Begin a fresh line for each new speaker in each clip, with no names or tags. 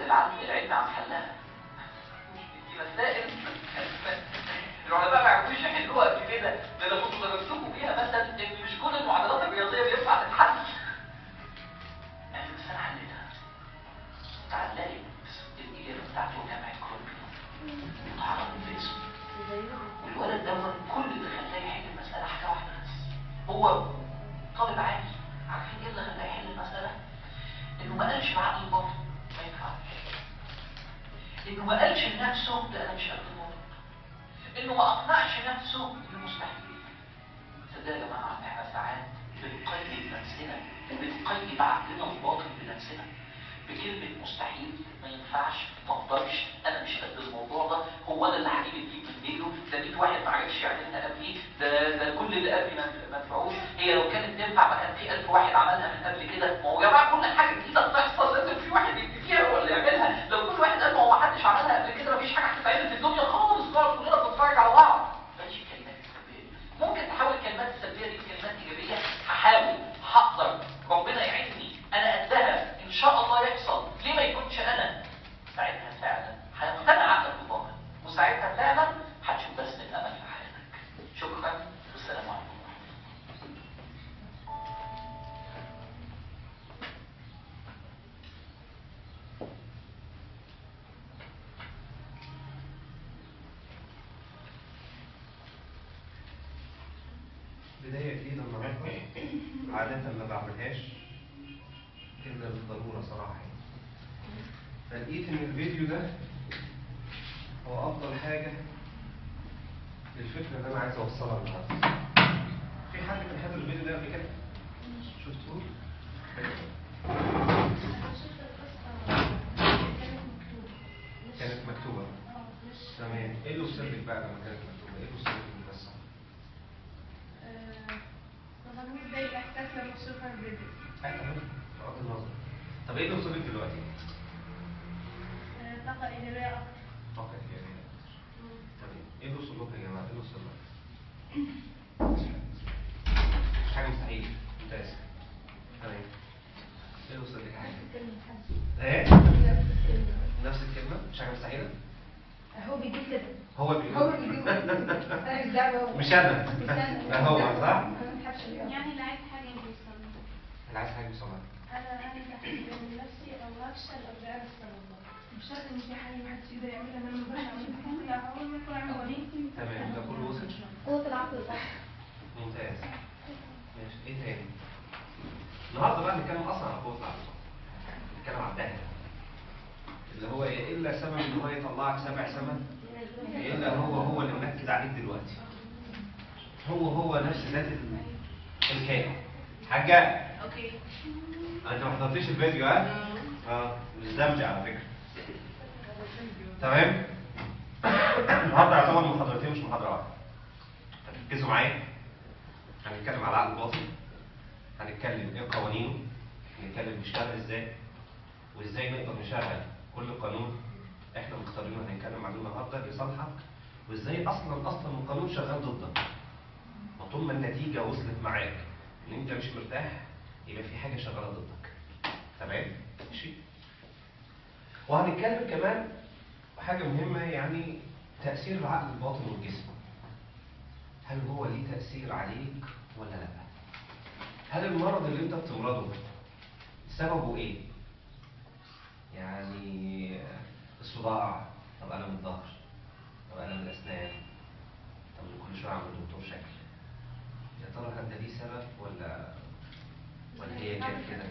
العلم العلم عم حلها دي مسائل العلماء ما يعرفوش يحلوها قبل كده ده لو كنتوا درستكم فيها مثلا ان مش كل المعادلات الرياضيه بينفع تتحل يعني بس انا حليتها تعلقت الاجابه بتاعته جامعه كولومبيا وتعرض في اسمه والولد ده كل اللي خلاه يحل المساله حاجه واحده بس هو طالب عادي عارفين ايه اللي خلاه يحل المساله؟ انه ما قالش بعقل الباطن ما ينفعش انه ما قالش لنفسه ده انا مش قد الموضوع انه ما اقنعش نفسه انه مستحيل صدق يا جماعه احنا ساعات بنقيد نفسنا وبنقيد عقلنا الباطن بنفسنا بكلمة مستحيل ما ينفعش ما اقدرش انا مش قد الموضوع ده هو انا اللي هجيب الجيب من ديله ده 100 واحد ما عرفش يعملها قبلي ده ده كل اللي قبلي ما ما نفعوش هي لو كانت تنفع ما كان في 1000 واحد عملها من قبل كده ما هو يا جماعه كل حاجه جديده بتحصل لازم في واحد يبتديها هو اللي يعملها لو كل واحد قال ما هو ما حدش عملها قبل كده مفيش حاجه هتتعمل في الدنيا خالص نقعد كلنا بنتفرج على بعض بلاش الكلمات السلبيه ممكن تحول الكلمات السلبيه دي لكلمات ايجابيه هحاول هقدر ربنا يعيني انا قدها ان شاء الله يحصل ليه ما يكونش انا ساعتها فعلا هيقتنع عقلك بباطل وساعتها فعلا هتشوف بسمة امل في حياتك شكرا والسلام عليكم ورحمه الله
بداية جديدة النهاردة عادة ما بعملهاش إلا بالضرورة صراحة يعني. فلقيت إن الفيديو ده هو أفضل حاجة للفكرة اللي أنا عايز أوصلها النهاردة. في حد كان حضر الفيديو ده قبل كده؟ شفتوه؟ كانت مكتوبة تمام إيه اللي وصل لك بقى لما كانت مكتوبة؟ إيه اللي وصل لك من القصة؟ آه، تمام بغض النظر طب إيه اللي وصل لك دلوقتي؟ فقط يعني تمام ايه اللي وصل لكم يا جماعه؟ ايه اللي وصل لك؟ مش حاجه مستحيل ممتاز تمام ايه اللي وصل لك يا حاجه؟ ايه؟ نفس الكلمه مش حاجه مستحيله؟
هو بيجيب كده
هو بيقول
هو بيجيب انا مش دعوه هو
مش انا
مش انا
ده هو صح؟
انا ما بحبش اليوم.
يعني اللي عايز حاجة يوصل
اللي عايز حاجه يوصلها
أنا أنا بحب من نفسي أو أفشل أو بعرف الله مش شرط إن في حاجة محدش يقدر يعملها أنا ما بقدرش أعملها لا أول ما يكون عامل وليد
تمام ده كله وصل
قوة العقل البحث
ممتاز ماشي ايه تاني؟ النهارده بقى نتكلم اصلا عن قوه العقل نتكلم عن الدهن اللي هو ايه الا سبب ان هو يطلعك سبع سما الا هو هو اللي منكد عليك دلوقتي هو هو نفس ذات ال- الكائن حاجه
أوكي
انت ما حضرتيش الفيديو ها؟ اه مش دمج على فكره تمام؟ النهارده يعتبر محاضرتين مش محاضره واحده ركزوا معايا هنتكلم على العقل الباطن هنتكلم ايه قوانينه هنتكلم بيشتغل ازاي وازاي نقدر نشغل كل قانون احنا مختارينه هنتكلم عليه النهارده لصالحك وازاي اصلا اصلا القانون شغال ضدك وطول ما النتيجه وصلت معاك ان انت مش مرتاح يبقى في حاجه شغاله ضدك تمام ماشي وهنتكلم كمان حاجه مهمه يعني تاثير العقل الباطن والجسم هل هو ليه تاثير عليك ولا لا هل المرض اللي انت بتمرضه سببه ايه يعني الصداع طب الم الظهر طب الم الاسنان طب كل شويه عند الدكتور شكل يا ترى هل ده ليه سبب ولا ولا هي كده كده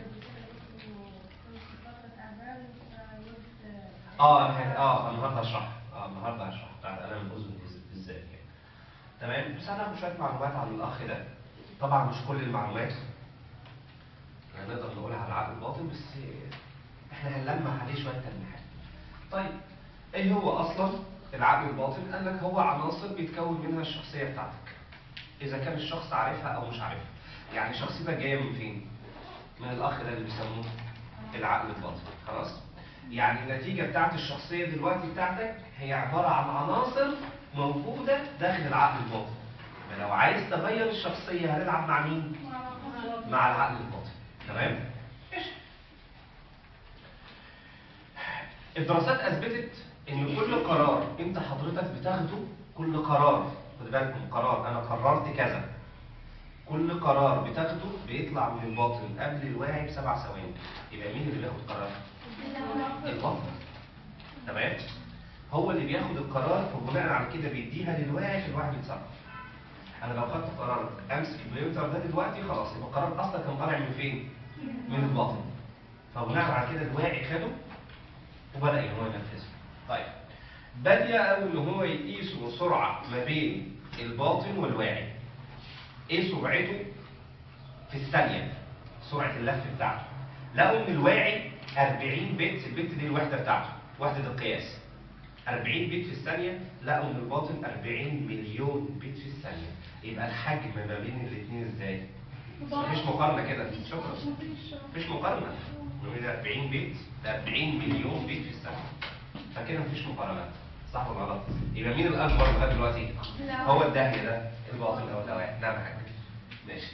اه أنا ه- اه النهارده هشرح اه النهارده هشرح بتاع الم الاذن بز- بالذات يعني تمام بس هناخد شويه معلومات عن الاخ ده طبعا مش كل المعلومات يعني نقدر نقولها على العقل الباطن بس احنا هنلمح عليه شويه تلميحات طيب ايه هو اصلا العقل الباطن قال لك هو عناصر بيتكون منها الشخصيه بتاعتك اذا كان الشخص عارفها او مش عارفها يعني شخصيتك جايه من فين من الاخ ده اللي بيسموه العقل الباطن خلاص يعني النتيجه بتاعت الشخصيه دلوقتي بتاعتك هي عباره عن عناصر موجوده داخل العقل الباطن لو عايز تغير الشخصيه هتلعب مع مين مع العقل الباطن تمام ماشي. الدراسات اثبتت ان كل قرار انت حضرتك بتاخده كل قرار خد بالكم قرار انا قررت كذا كل قرار بتاخده بيطلع من الباطن قبل الواعي بسبع ثواني يبقى مين اللي بياخد قرار؟ الباطن تمام هو اللي بياخد القرار وبناء على كده بيديها للواعي في الواعي بيتصرف انا لو خدت قرار امسك البرينتر ده دلوقتي خلاص يبقى القرار اصلا كان طالع من فين؟ من الباطن فبناء على كده الواعي خده وبدا ان هو ينفذه طيب بدأ ان هو يقيسوا السرعه ما بين الباطن والواعي ايه سرعته في الثانيه سرعه اللف بتاعته لقوا ان الواعي 40 بت البت دي الوحده بتاعته وحده القياس 40 بت في الثانيه لقوا ان الباطن 40 مليون بت في الثانيه يبقى الحجم ما بين الاثنين ازاي مفيش مقارنه كده شكرا مفيش مقارنه ما بين 40 بت ل 40 مليون بت في الثانيه فكده مفيش مقارنه صح ولا غلط يبقى مين الاكبر لغايه دلوقتي هو الدهي ده الباطن او الواعي نعم يا حاج ماشي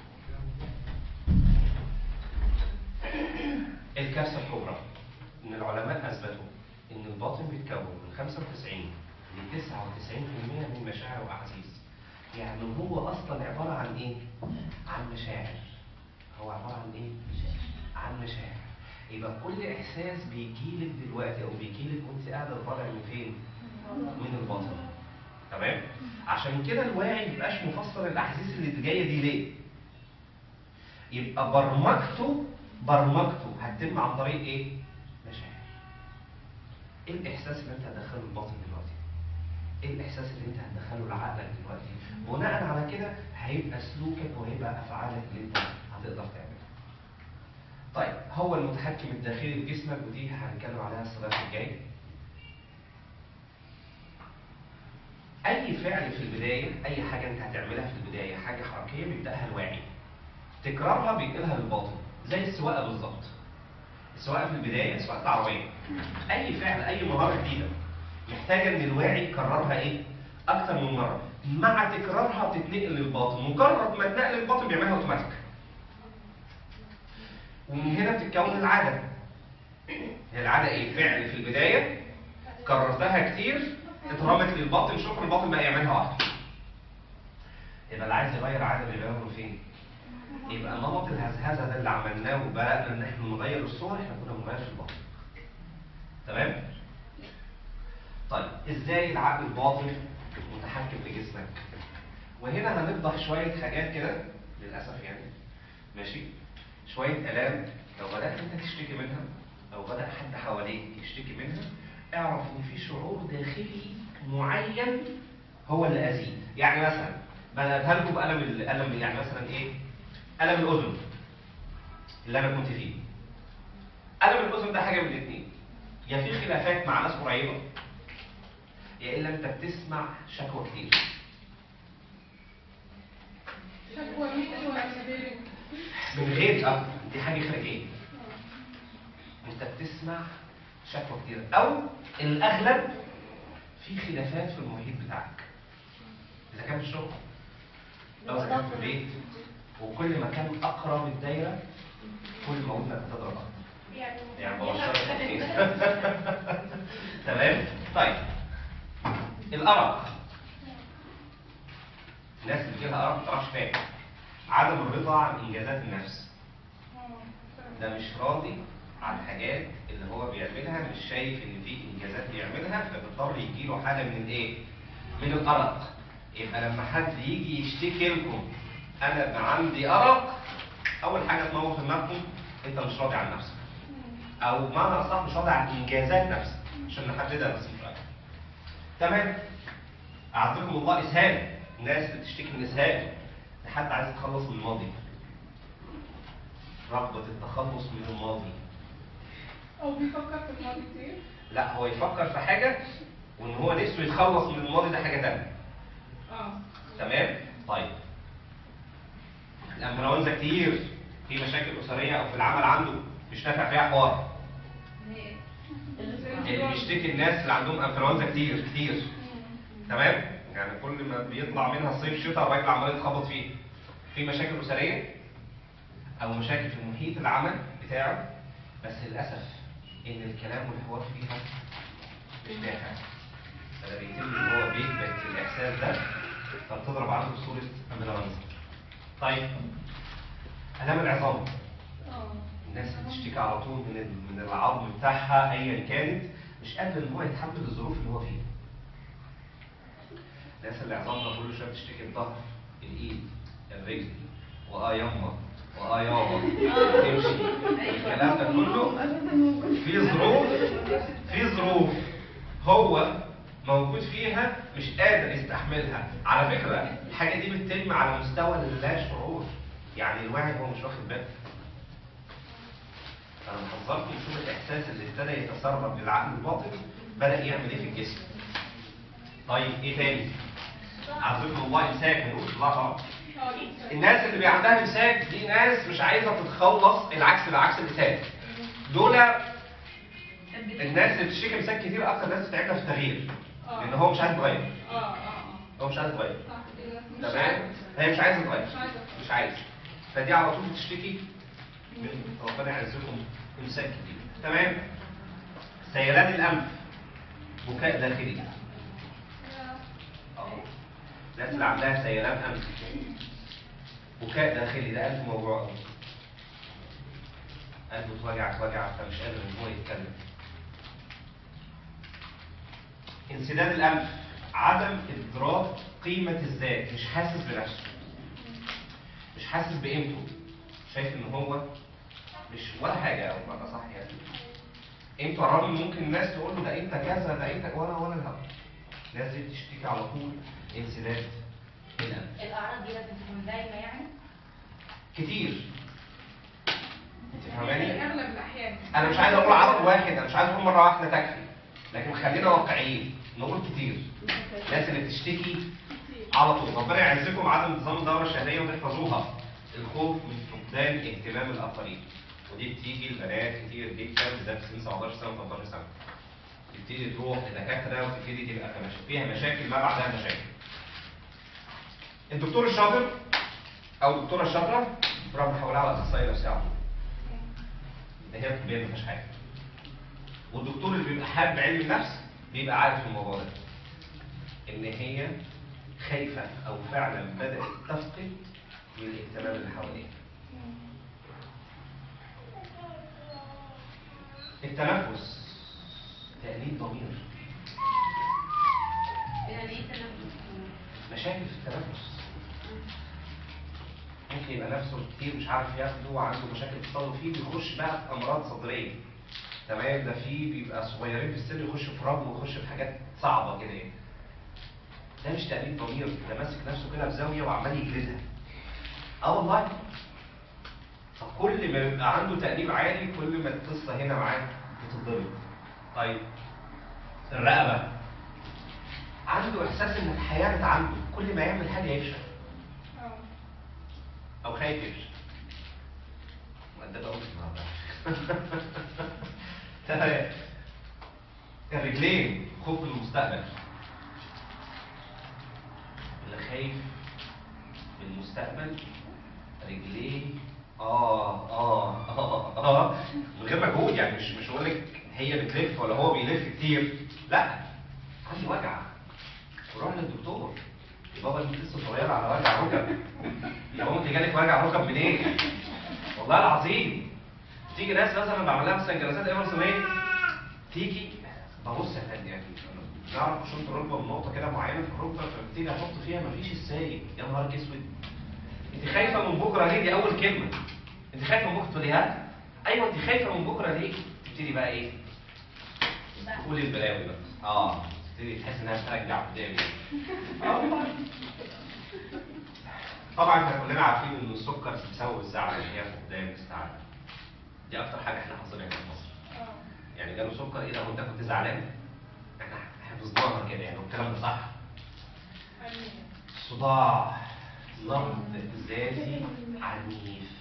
الكارثه الكبرى ان العلماء اثبتوا ان الباطن بيتكون من 95 ل 99% من مشاعر واحاسيس يعني هو اصلا عباره عن ايه عن مشاعر هو عباره عن ايه عن مشاعر يبقى كل احساس بيجيلك دلوقتي او بيجيلك وانت قاعده طالع من فين من الباطن تمام عشان كده الواعي ميبقاش مفسر الاحاسيس اللي جايه دي ليه يبقى برمجته برمجته هتتم عن طريق ايه مشاعر ايه الاحساس اللي انت هتدخله الباطن دلوقتي ايه الاحساس اللي انت هتدخله لعقلك دلوقتي بناء على كده هيبقى سلوكك وهيبقى افعالك اللي انت هتقدر تعملها طيب هو المتحكم الداخلي في جسمك ودي هنتكلم عليها الصلاه الجاي اي فعل في البدايه اي حاجه انت هتعملها في البدايه حاجه حركيه بيبداها الواعي تكرارها بينقلها للباطن زي السواقه بالظبط السواقه في البدايه سواقه العربيه اي فعل اي مهاره جديده محتاجه ان الواعي يكررها ايه اكتر من مره مع تكرارها بتتنقل للباطن مجرد ما تنقل للباطن بيعملها اوتوماتيك ومن هنا بتتكون العاده هي العاده ايه فعل في البدايه كررتها كتير اترمت للباطن شكر الباطن بقى يعملها واحده يبقى اللي عايز يغير عاده بيغيره فين يبقى نمط الهزهزه ده اللي عملناه وبدانا ان احنا نغير الصور احنا كنا بنغير في الباطن تمام طيب ازاي العقل الباطن متحكم في جسمك وهنا هنفضح شويه حاجات كده للاسف يعني ماشي شويه الام لو بدات انت تشتكي منها او بدا حد حواليك يشتكي منها اعرف ان في شعور داخلي معين هو اللي اذيه يعني مثلا بدأتها لكم بألم الألم يعني مثلا ايه ألم الأذن اللي أنا كنت فيه ألم الأذن ده حاجة من الاثنين يا في خلافات مع ناس قريبة يا إلا أنت بتسمع شكوى كتير
شكوى مثل وعسبيري
من غير اه دي حاجه خارجيه انت بتسمع شكوى كتير او الاغلب في خلافات في المحيط بتاعك اذا كان في الشغل او اذا كان في البيت وكل ما كان اقرب الدايره كل ما ودنك بتضرب اكتر
يعني
يعني بوصلك تفكير. تمام طيب الارق الناس اللي فيها ارق ما تعرفش فاهم عدم الرضا عن انجازات النفس ده مش راضي عن الحاجات اللي هو بيعملها مش شايف ان في انجازات بيعملها فبيضطر يجيله حاله من الايه؟ من الارق يبقى لما حد يجي يشتكي لكم انا بقى عندي ارق اول حاجه تنور في دماغكم انت مش راضي عن نفسك او بمعنى اصح مش راضي عن انجازات نفسك عشان نحددها بس مش اكتر تمام اعطيكم الله اسهال ناس بتشتكي من اسهال حد عايز يتخلص من الماضي رغبة التخلص من الماضي
او بيفكر في الماضي كتير
لا هو يفكر في حاجة وان هو نفسه يتخلص من الماضي ده حاجة تانية
اه
تمام طيب الانفلونزا كتير في مشاكل اسريه او في العمل عنده مش نافع فيها حوار اللي بيشتكي الناس اللي عندهم انفلونزا كتير كتير تمام يعني كل ما بيطلع منها الصيف شتاء الراجل عمال يتخبط فيه في مشاكل اسريه او مشاكل في محيط العمل بتاعه بس للاسف ان الكلام والحوار فيها مش نافع فده بيتم ان هو بيثبت الاحساس ده فبتضرب عنده بصوره امبلانس طيب الام العظام الناس اللي بتشتكي على طول من ال- من العظم بتاعها ايا كانت مش قادر ان هو يتحمل الظروف اللي هو فيها الناس اللي عظامها كل شويه بتشتكي الظهر الايد الرجل واه يما واه يابا تمشي الكلام ده كله في ظروف في ظروف هو موجود فيها مش قادر يستحملها على فكرة الحاجة دي بتتم على مستوى اللا شعور يعني الواحد هو مش واخد باله انا محذركم شوف الاحساس اللي ابتدى يتسرب بالعقل الباطن بدأ يعمل ايه في الجسم طيب ايه تاني عزكم الله امساك ما نقولش لا طبعا الناس اللي بيبقى عندها امساك دي ناس مش عايزه تتخلص العكس بالعكس الامساك دول الناس اللي بتشتكي امساك كتير اكتر ناس بتتعبنا في التغيير لان هو مش عايز يتغير هو مش عايز يتغير تمام هي مش عايزه تتغير مش عايز فدي على طول بتشتكي من ربنا يعزكم امساك كتير تمام سيلان الانف بكاء داخلي اه الناس اللي عندها سيلان انف بكاء داخلي ده قلبه موجوع قوي قلبه اتوجع اتوجع فمش قادر ان هو يتكلم انسداد الانف عدم ادراك قيمه الذات مش حاسس بنفسه مش حاسس بقيمته شايف ان هو مش ولا حاجه او بقى صح يعني انت رغم ممكن الناس تقول له ده انت كذا ده انت ولا ولا الهوا الناس دي بتشتكي على طول انسداد الانف
الاعراض دي لازم تكون دايمه يعني
كتير انت فاهماني
اغلب الاحيان
انا مش عايز اقول عرض واحد انا مش عايز اقول مره واحده تكفي لكن خلينا واقعيين نقول كتير الناس اللي بتشتكي على طول ربنا يعزكم عدم انتظام الدوره الشهريه وتحفظوها الخوف من فقدان اهتمام الاخرين ودي بتيجي البنات كتير جدا بالذات في سن 17 سنه و 18 سنه تبتدي تروح لدكاتره وتبتدي تبقى في مشا- فيها مشاكل ما بعدها مشاكل الدكتور الشاطر او الدكتوره الشاطره بروح بحولها على اخصائي نفسي على طول ده هي طبيعي ما فيهاش حاجه والدكتور اللي بيبقى حابب علم النفس بيبقى عارف الموضوع ده ان هي خايفه او فعلا بدات تفقد من الاهتمام اللي حواليها التنفس تأنيب ضمير
يعني ايه تنفس
مشاكل في التنفس ممكن يبقى نفسه كتير مش عارف ياخده وعنده مشاكل في الصدر فيه بيخش بقى في امراض صدريه تمام ده فيه بيبقى صغيرين في السن يخش في ربو ويخش في حاجات صعبه كده يعني ده مش تأنيب ضمير ده ماسك نفسه كده في زاويه وعمال يجلدها اه والله فكل ما يبقى عنده تأنيب عالي كل ما القصه هنا معاه بتتضرب طيب الرقبه عنده احساس ان الحياه بتعنده كل ما يعمل حاجه يفشل او خايف يفشل مؤدبه قوي النهارده تمام الرجلين خوف من المستقبل اللي خايف من المستقبل رجليه آه آه آه آه من غير مجهود يعني مش مش هقول لك هي بتلف ولا هو بيلف كتير لا عندي وجع وروح للدكتور يا بابا انت لسه صغيره على وجع ركب يا بابا انت جالك وجع ركب منين؟ والله العظيم تيجي ناس مثلا بعمل لها مثلا جلسات ايمرسونيه تيجي ببص يا فندم يعني نعرف شنط الركبه بنقطه كده معينه في الركبه فبتيجي احط فيها مفيش السايق يا نهار اسود انت خايفه من بكره ليه دي اول كلمه انت خايفه من بكره تقولي ها ايوه انت خايفه من بكره ليه تبتدي بقى ايه تقولي البلاوي بقى اه تبتدي تحس انها بترجع قدامي اه والله طبعا احنا كلنا عارفين ان السكر بسبب الزعل اللي هي فقدان الاستيعاب دي اكتر حاجه احنا حافظينها هنا في مصر يعني جاله سكر ايه ده هو انت كنت زعلان احنا حفظناها كده يعني والكلام ده صح صداع نقد ذاتي عنيف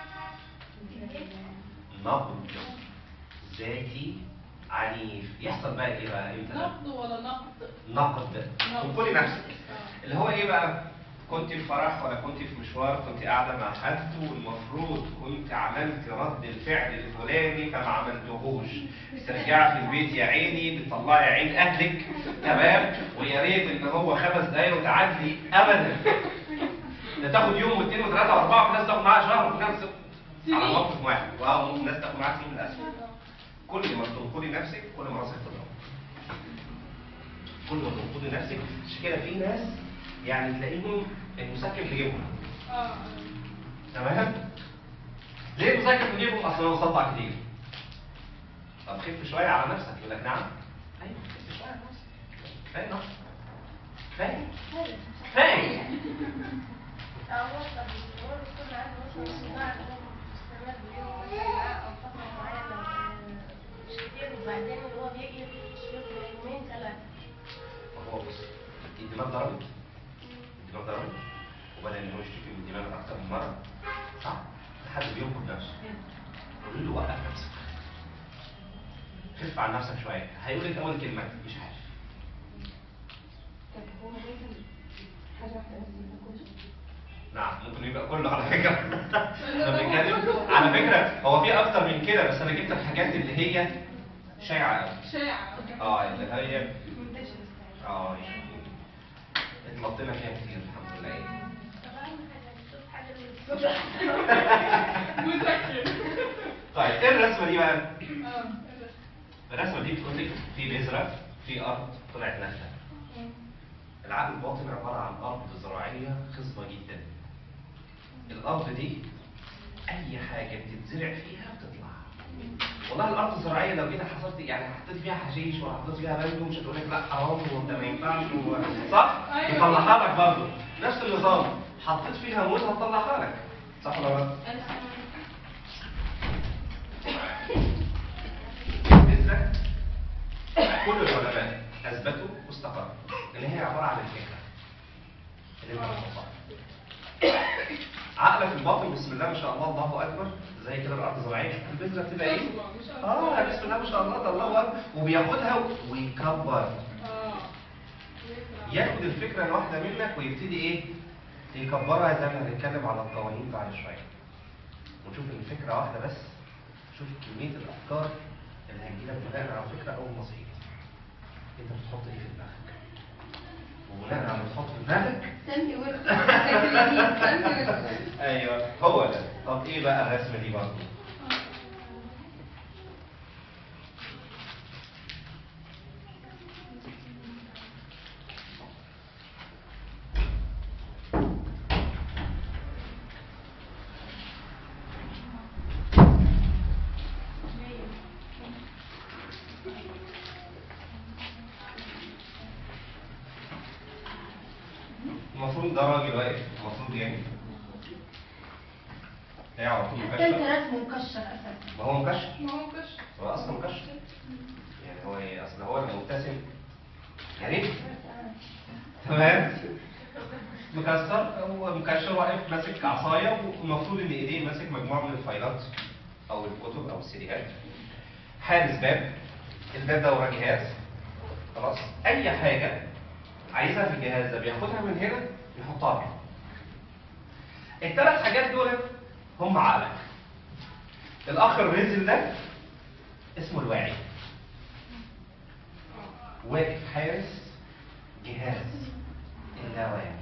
نقد ذاتي عنيف يحصل بقى ايه بقى امتى ده؟
نقد ولا نقد؟
نقد من كل نفسك اللي هو ايه بقى كنت في فرح ولا كنت في مشوار كنت قاعده مع حد والمفروض كنت عملت رد الفعل الفلاني فما عملتهوش ترجعي في البيت يا عيني بتطلعي عين اهلك تمام ويا ريت ان هو خمس دقايق وتعدي ابدا ده تاخد يوم واثنين وثلاثه واربعه في ناس تاخد معاها شهر وفي ناس على موقف واحد واو ممكن ناس تاخد معاها سنين للاسف كل ما تنقذي نفسك كل ما راسك تضرب كل ما تنقذي نفسك عشان كده في ناس يعني تلاقيهم المسكن في جيبهم
اه
تمام ليه المسكن في جيبهم اصل انا مصدع كتير طب خف شويه على نفسك يقول لك نعم ايوه خف شويه على نفسك فاهم نعم. فاهم فاهم
وبعدين هو بيجي يومين ثلاثة
هو بص الدماغ ضربت الدماغ ضربت وبدا ان هو يشتكي من الدماغ اكتر من مره صح؟ لحد بينقذ نفسه قولوا له وقف نفسك خف عن نفسك شويه هيقول لك اول كلمه مش عارف
طب هو ممكن حاجة واحدة بس يبقى كله
نعم ممكن يبقى كله على فكره احنا بنتكلم على فكره هو في اكتر من كده بس انا جبت الحاجات اللي هي شائعه قوي
شائع
اه اللي هي
منتشر
اه يعني اتلطينا فيها كتير الحمد لله
طب أهم حاجة تشوف حاجة من الصبح
مذكر
طيب ايه الرسمه دي بقى؟
اه
الرسمه دي بتقول لك في بذره في ارض طلعت نازله العقل الباطن عباره عن ارض زراعيه خصبه جدا الارض دي اي حاجه بتتزرع فيها بتطلع والله الارض الزراعيه لو جيت حصلت يعني حطيت فيها حشيش ولا حطيت فيها بامبو مش هتقول لك لا حرام وانت ما ينفعش و... صح؟
أيوة.
يطلعها لك برضه نفس النظام حطيت فيها موز هتطلعها لك صح ولا لا؟ الفكرة كل العلماء اثبتوا واستقروا ان هي عباره عن الفكره اللي انت بتحطها عقلك الباطن بسم الله ما شاء الله الله اكبر زي كده الارض الزراعيه شوف البذره بتبقى ايه؟ اه بسم الله ما شاء الله ده الله اكبر وبياخدها ويكبر
اه
ياخد الفكره الواحده منك ويبتدي ايه؟ يكبرها زي ما هنتكلم على القوانين بعد شويه ونشوف ان فكره واحده بس شوف كميه الافكار اللي هتجيلك بناء على فكره اول ما صحيت انت بتحط ايه في دماغك وبناء على ما تحط في دماغك
سمي ورد
ايوه هو ده طب ايه بقى الرسمه دي برضه المفروض ده راجل واقف المفروض يعني هي على طول
حتى انت
مكشر
رسمه مكشر اساسا
ما هو مكشر
ما هو كش
هو اصلا مكشر يعني هو ايه اصل هو لما مبتسم يعني تمام مكسر هو مكشر واقف ماسك عصايه والمفروض ان ايديه ماسك مجموعه من الفايلات او الكتب او السيديهات حارس باب الباب ده وراه جهاز خلاص اي حاجه عايزها في الجهاز ده بياخدها من هنا يحطها هنا الثلاث حاجات دول هم عقلك الاخ الرزل ده اسمه الواعي واقف حارس جهاز اللاواعي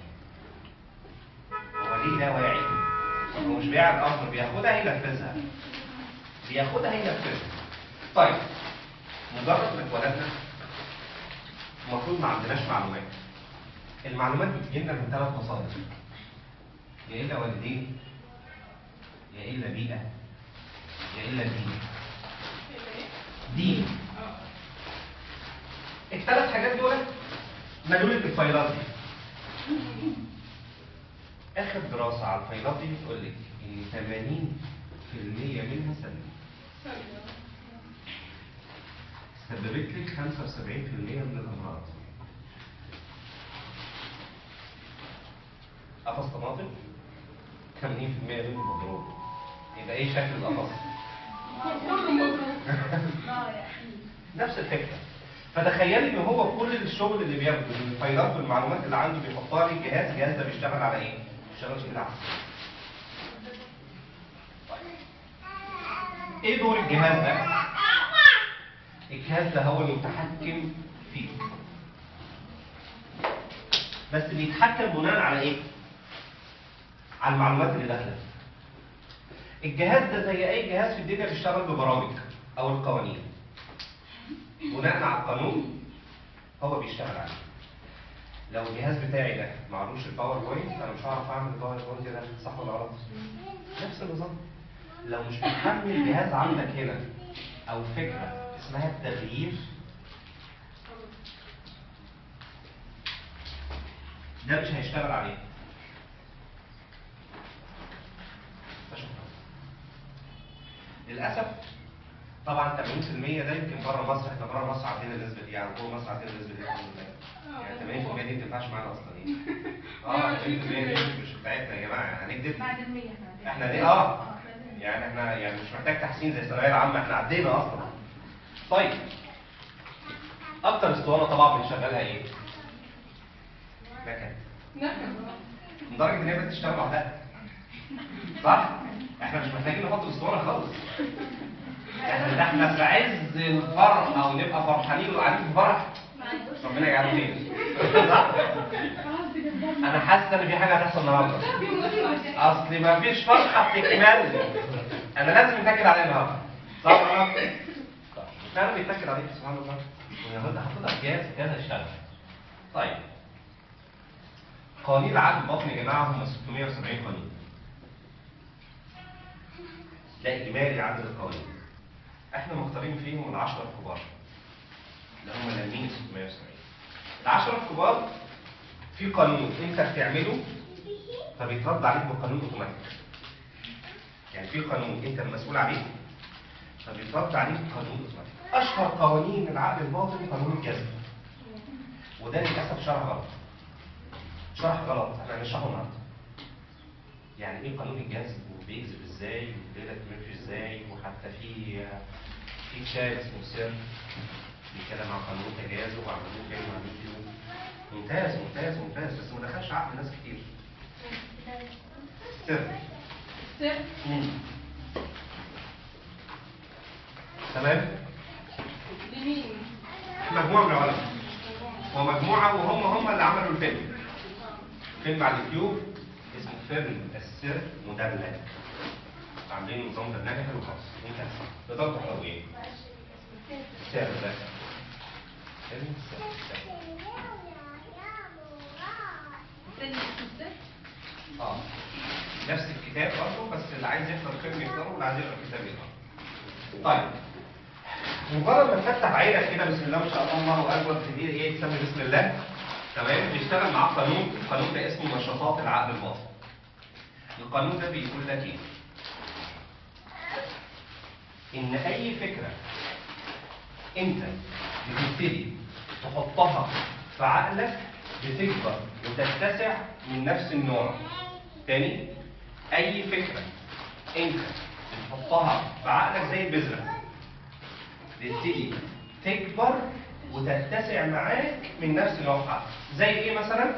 هو ليه لاواعي هو مش بيعمل امر بياخدها ينفذها بياخدها ينفذها طيب مجرد ما اتولدنا المفروض ما عندناش معلومات المعلومات بتجي لنا من ثلاث مصادر يا الا والدين يا الا بيئه يا الا دين دين الثلاث حاجات دول مدلولة الفيلات دي اخر دراسة على الفيلات دي بتقول لك ان 80% منها سلبي سببت لك 75% من الامراض قفص طماطم 80% منه مضروب يبقى ايه شكل القفص؟
كله مضروب
نفس الفكرة فتخيلي ان هو كل الشغل اللي بياخده من الفايلات والمعلومات اللي عنده بيحطها لي الجهاز الجهاز ده بيشتغل على ايه؟ بيشتغل كده على ايه دور الجهاز ده؟ الجهاز ده هو المتحكم فيك بس بيتحكم بناء على ايه؟ على المعلومات اللي داخله الجهاز ده زي اي جهاز في الدنيا بيشتغل ببرامج او القوانين بناء على القانون هو بيشتغل عليه لو الجهاز بتاعي ده معلوش الباوربوينت انا مش هعرف اعمل الباوربوينت ده صح ولا غلط نفس النظام لو مش بتحمل جهاز عندك هنا او فكره اسمها التغيير ده مش هيشتغل عليه فشكرا. للاسف طبعا 80% ده يمكن بره مصر احنا بره مصر عندنا النسبه دي يعني جوه مصر عندنا النسبه دي الحمد لله يعني 80% دي ما تنفعش معانا اصلا يعني اه 80% دي مش بتاعتنا يا جماعه هنكذب
بعد المية احنا
احنا دي اه يعني احنا يعني مش محتاج تحسين زي الثانويه العامه احنا عدينا اصلا طيب اكتر اسطوانه طبعا بنشغلها ايه؟ نكد لدرجه ان هي بتشتغل لوحدها صح؟ احنا مش محتاجين نحط اسطوانه خالص احنا ده احنا في عز الفرح او نبقى فرحانين وقاعدين في فرح ربنا يجعله خير صح؟ انا حاسس ان في حاجه هتحصل النهارده اصل ما فيش فرحه بتكمل انا لازم نتاكد عليها النهارده صح ولا لا؟ طيب، فعلا بيتاكد عليك سبحان الله والنهارده حطيتها في جهاز الجهاز هيشتغل طيب قوانين العقل الباطني يا جماعه هم 670 قانون ده اجمالي عدد القوانين احنا مختارين فيهم العشرة الكبار اللي هم لامين 670 العشرة الكبار في قانون انت بتعمله فبيترد عليك بقانون اوتوماتيك يعني في قانون انت المسؤول عليه فبيترد عليك بقانون اوتوماتيك اشهر قوانين العقل الباطني قانون الجذب وده للاسف شرح غلط شرح غلط احنا هنشرحه النهارده يعني ايه قانون الجذب وبيجذب ازاي والليله بتمشي ازاي وحتى في في كتاب اسمه سير بيتكلم عن قانون التجاذب وعملوه فين وعملوه فين ممتاز ممتاز ممتاز بس ما دخلش عقل ناس كتير سر مم. تمام
لمين؟
مجموعه من العلماء ومجموعه وهم هم اللي عملوا الفيلم فيلم على اليوتيوب اسمه فيلم السر مدلج عاملين نظام برنامج حلو خالص انت تقدروا تحضروا ايه؟ السر ده فيلم السر السر. اه نفس الكتاب برضه بس اللي عايز يحضر الفيلم يحضره واللي عايز يقرا الكتاب يقرا طيب مجرد ما تفتح عينك كده بسم الله ما شاء الله الله اكبر تدير ايه تسمي بسم الله تمام بيشتغل معاه قانون القانون ده اسمه نشاطات العقل الباطن القانون ده بيقول لك ايه ان اي فكره انت بتبتدي تحطها في عقلك بتكبر وتتسع من نفس النوع تاني اي فكره انت بتحطها في عقلك زي البذره بتبتدي تكبر وتتسع معاك من نفس نوعها زي ايه مثلا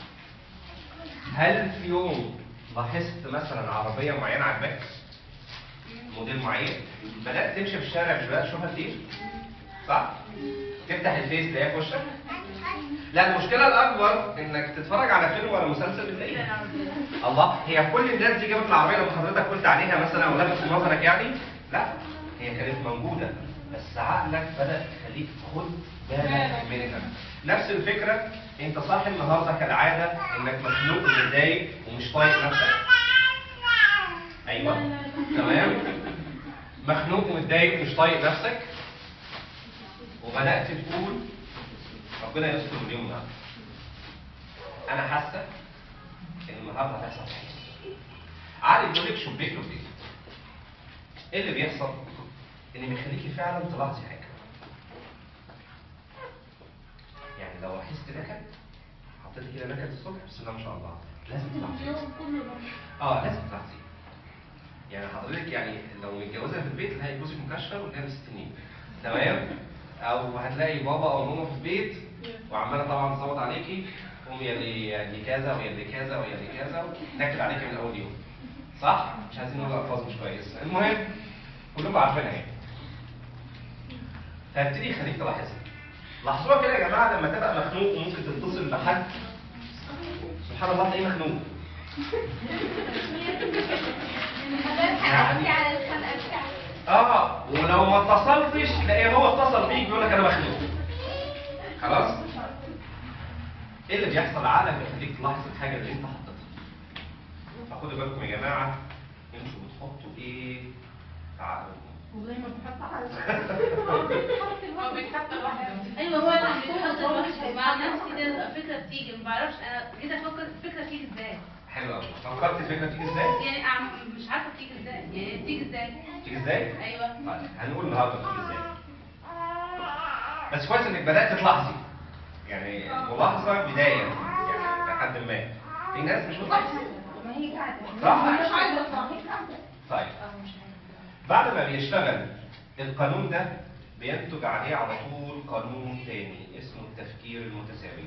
هل في يوم لاحظت مثلا عربيه معينه عجباك موديل معين بدات تمشي في الشارع مش بقى تشوفها كتير صح تفتح الفيس تلاقيها في وشك لا المشكله الاكبر انك تتفرج على فيلم ولا مسلسل بتلاقيها الله هي كل الناس دي جابت العربيه لما حضرتك قلت عليها مثلا او لفت نظرك يعني لا هي كانت موجوده بس عقلك بدا يخليك خد بالك منها نفس الفكره انت صاحي النهارده كالعاده انك مخنوق ومتضايق ومش طايق نفسك ايوه تمام مخنوق ومتضايق ومش طايق نفسك وبدات تقول ربنا يستر اليوم ده انا حاسه ان النهارده هتحصل حاجه عقلك بيقول لك شبيك له ايه اللي بيحصل؟ ان بيخليكي فعلا تلاحظي حاجه يعني لو لاحظت نكد حطيت كده نكد الصبح بسم الله ما شاء الله لازم تلاحظي
اليوم كله
اه لازم تلاحظي يعني حضرتك يعني لو متجوزه في البيت تلاقي جوزك مكشر وتلاقي ست سنين تمام او هتلاقي بابا او ماما في البيت وعماله طبعا تصوت عليكي قومي يا اللي يا اللي كذا ويا اللي كذا ويا اللي كذا نكد عليكي من اول يوم صح؟ مش عايزين نقول الفاظ مش كويس المهم كلكم عارفينها يعني فهبتدي يخليك تلاحظها لاحظوها كده يا جماعه لما تبقى مخنوق وممكن تتصل بحد سبحان الله تلاقيه مخنوق
حضرتك على الخلقة بتاعتك
اه ولو ما اتصلتش تلاقيه هو اتصل بيك بيقول لك انا مخنوق خلاص ايه اللي بيحصل عقلك بيخليك تلاحظ الحاجه اللي انت حاططها فخدوا بالكم يا جماعه انتوا بتحطوا ايه في عقلكم
والله ما بحط حاجة
هو بيتحط لوحده
ايوه هو اللي بيحط الواحد مع نفسي كده الفكره بتيجي ما بعرفش انا جيت افكر الفكره تيجي ازاي
حلو قوي فكرت الفكره تيجي ازاي
يعني أعم- مش عارفه بتيجي ازاي يعني بتيجي ازاي
تيجي ازاي
ايوه
طيب هنقول النهارده بتيجي ازاي بس كويس انك بدات تلاحظي يعني ملاحظه بدايه يعني لحد ما في ناس مش بتلاحظ
ما هي قاعدة
صح
مش عايزة أطلع هي قاعدة
طيب بعد ما بيشتغل القانون ده بينتج عليه على طول قانون تاني اسمه التفكير المتساوي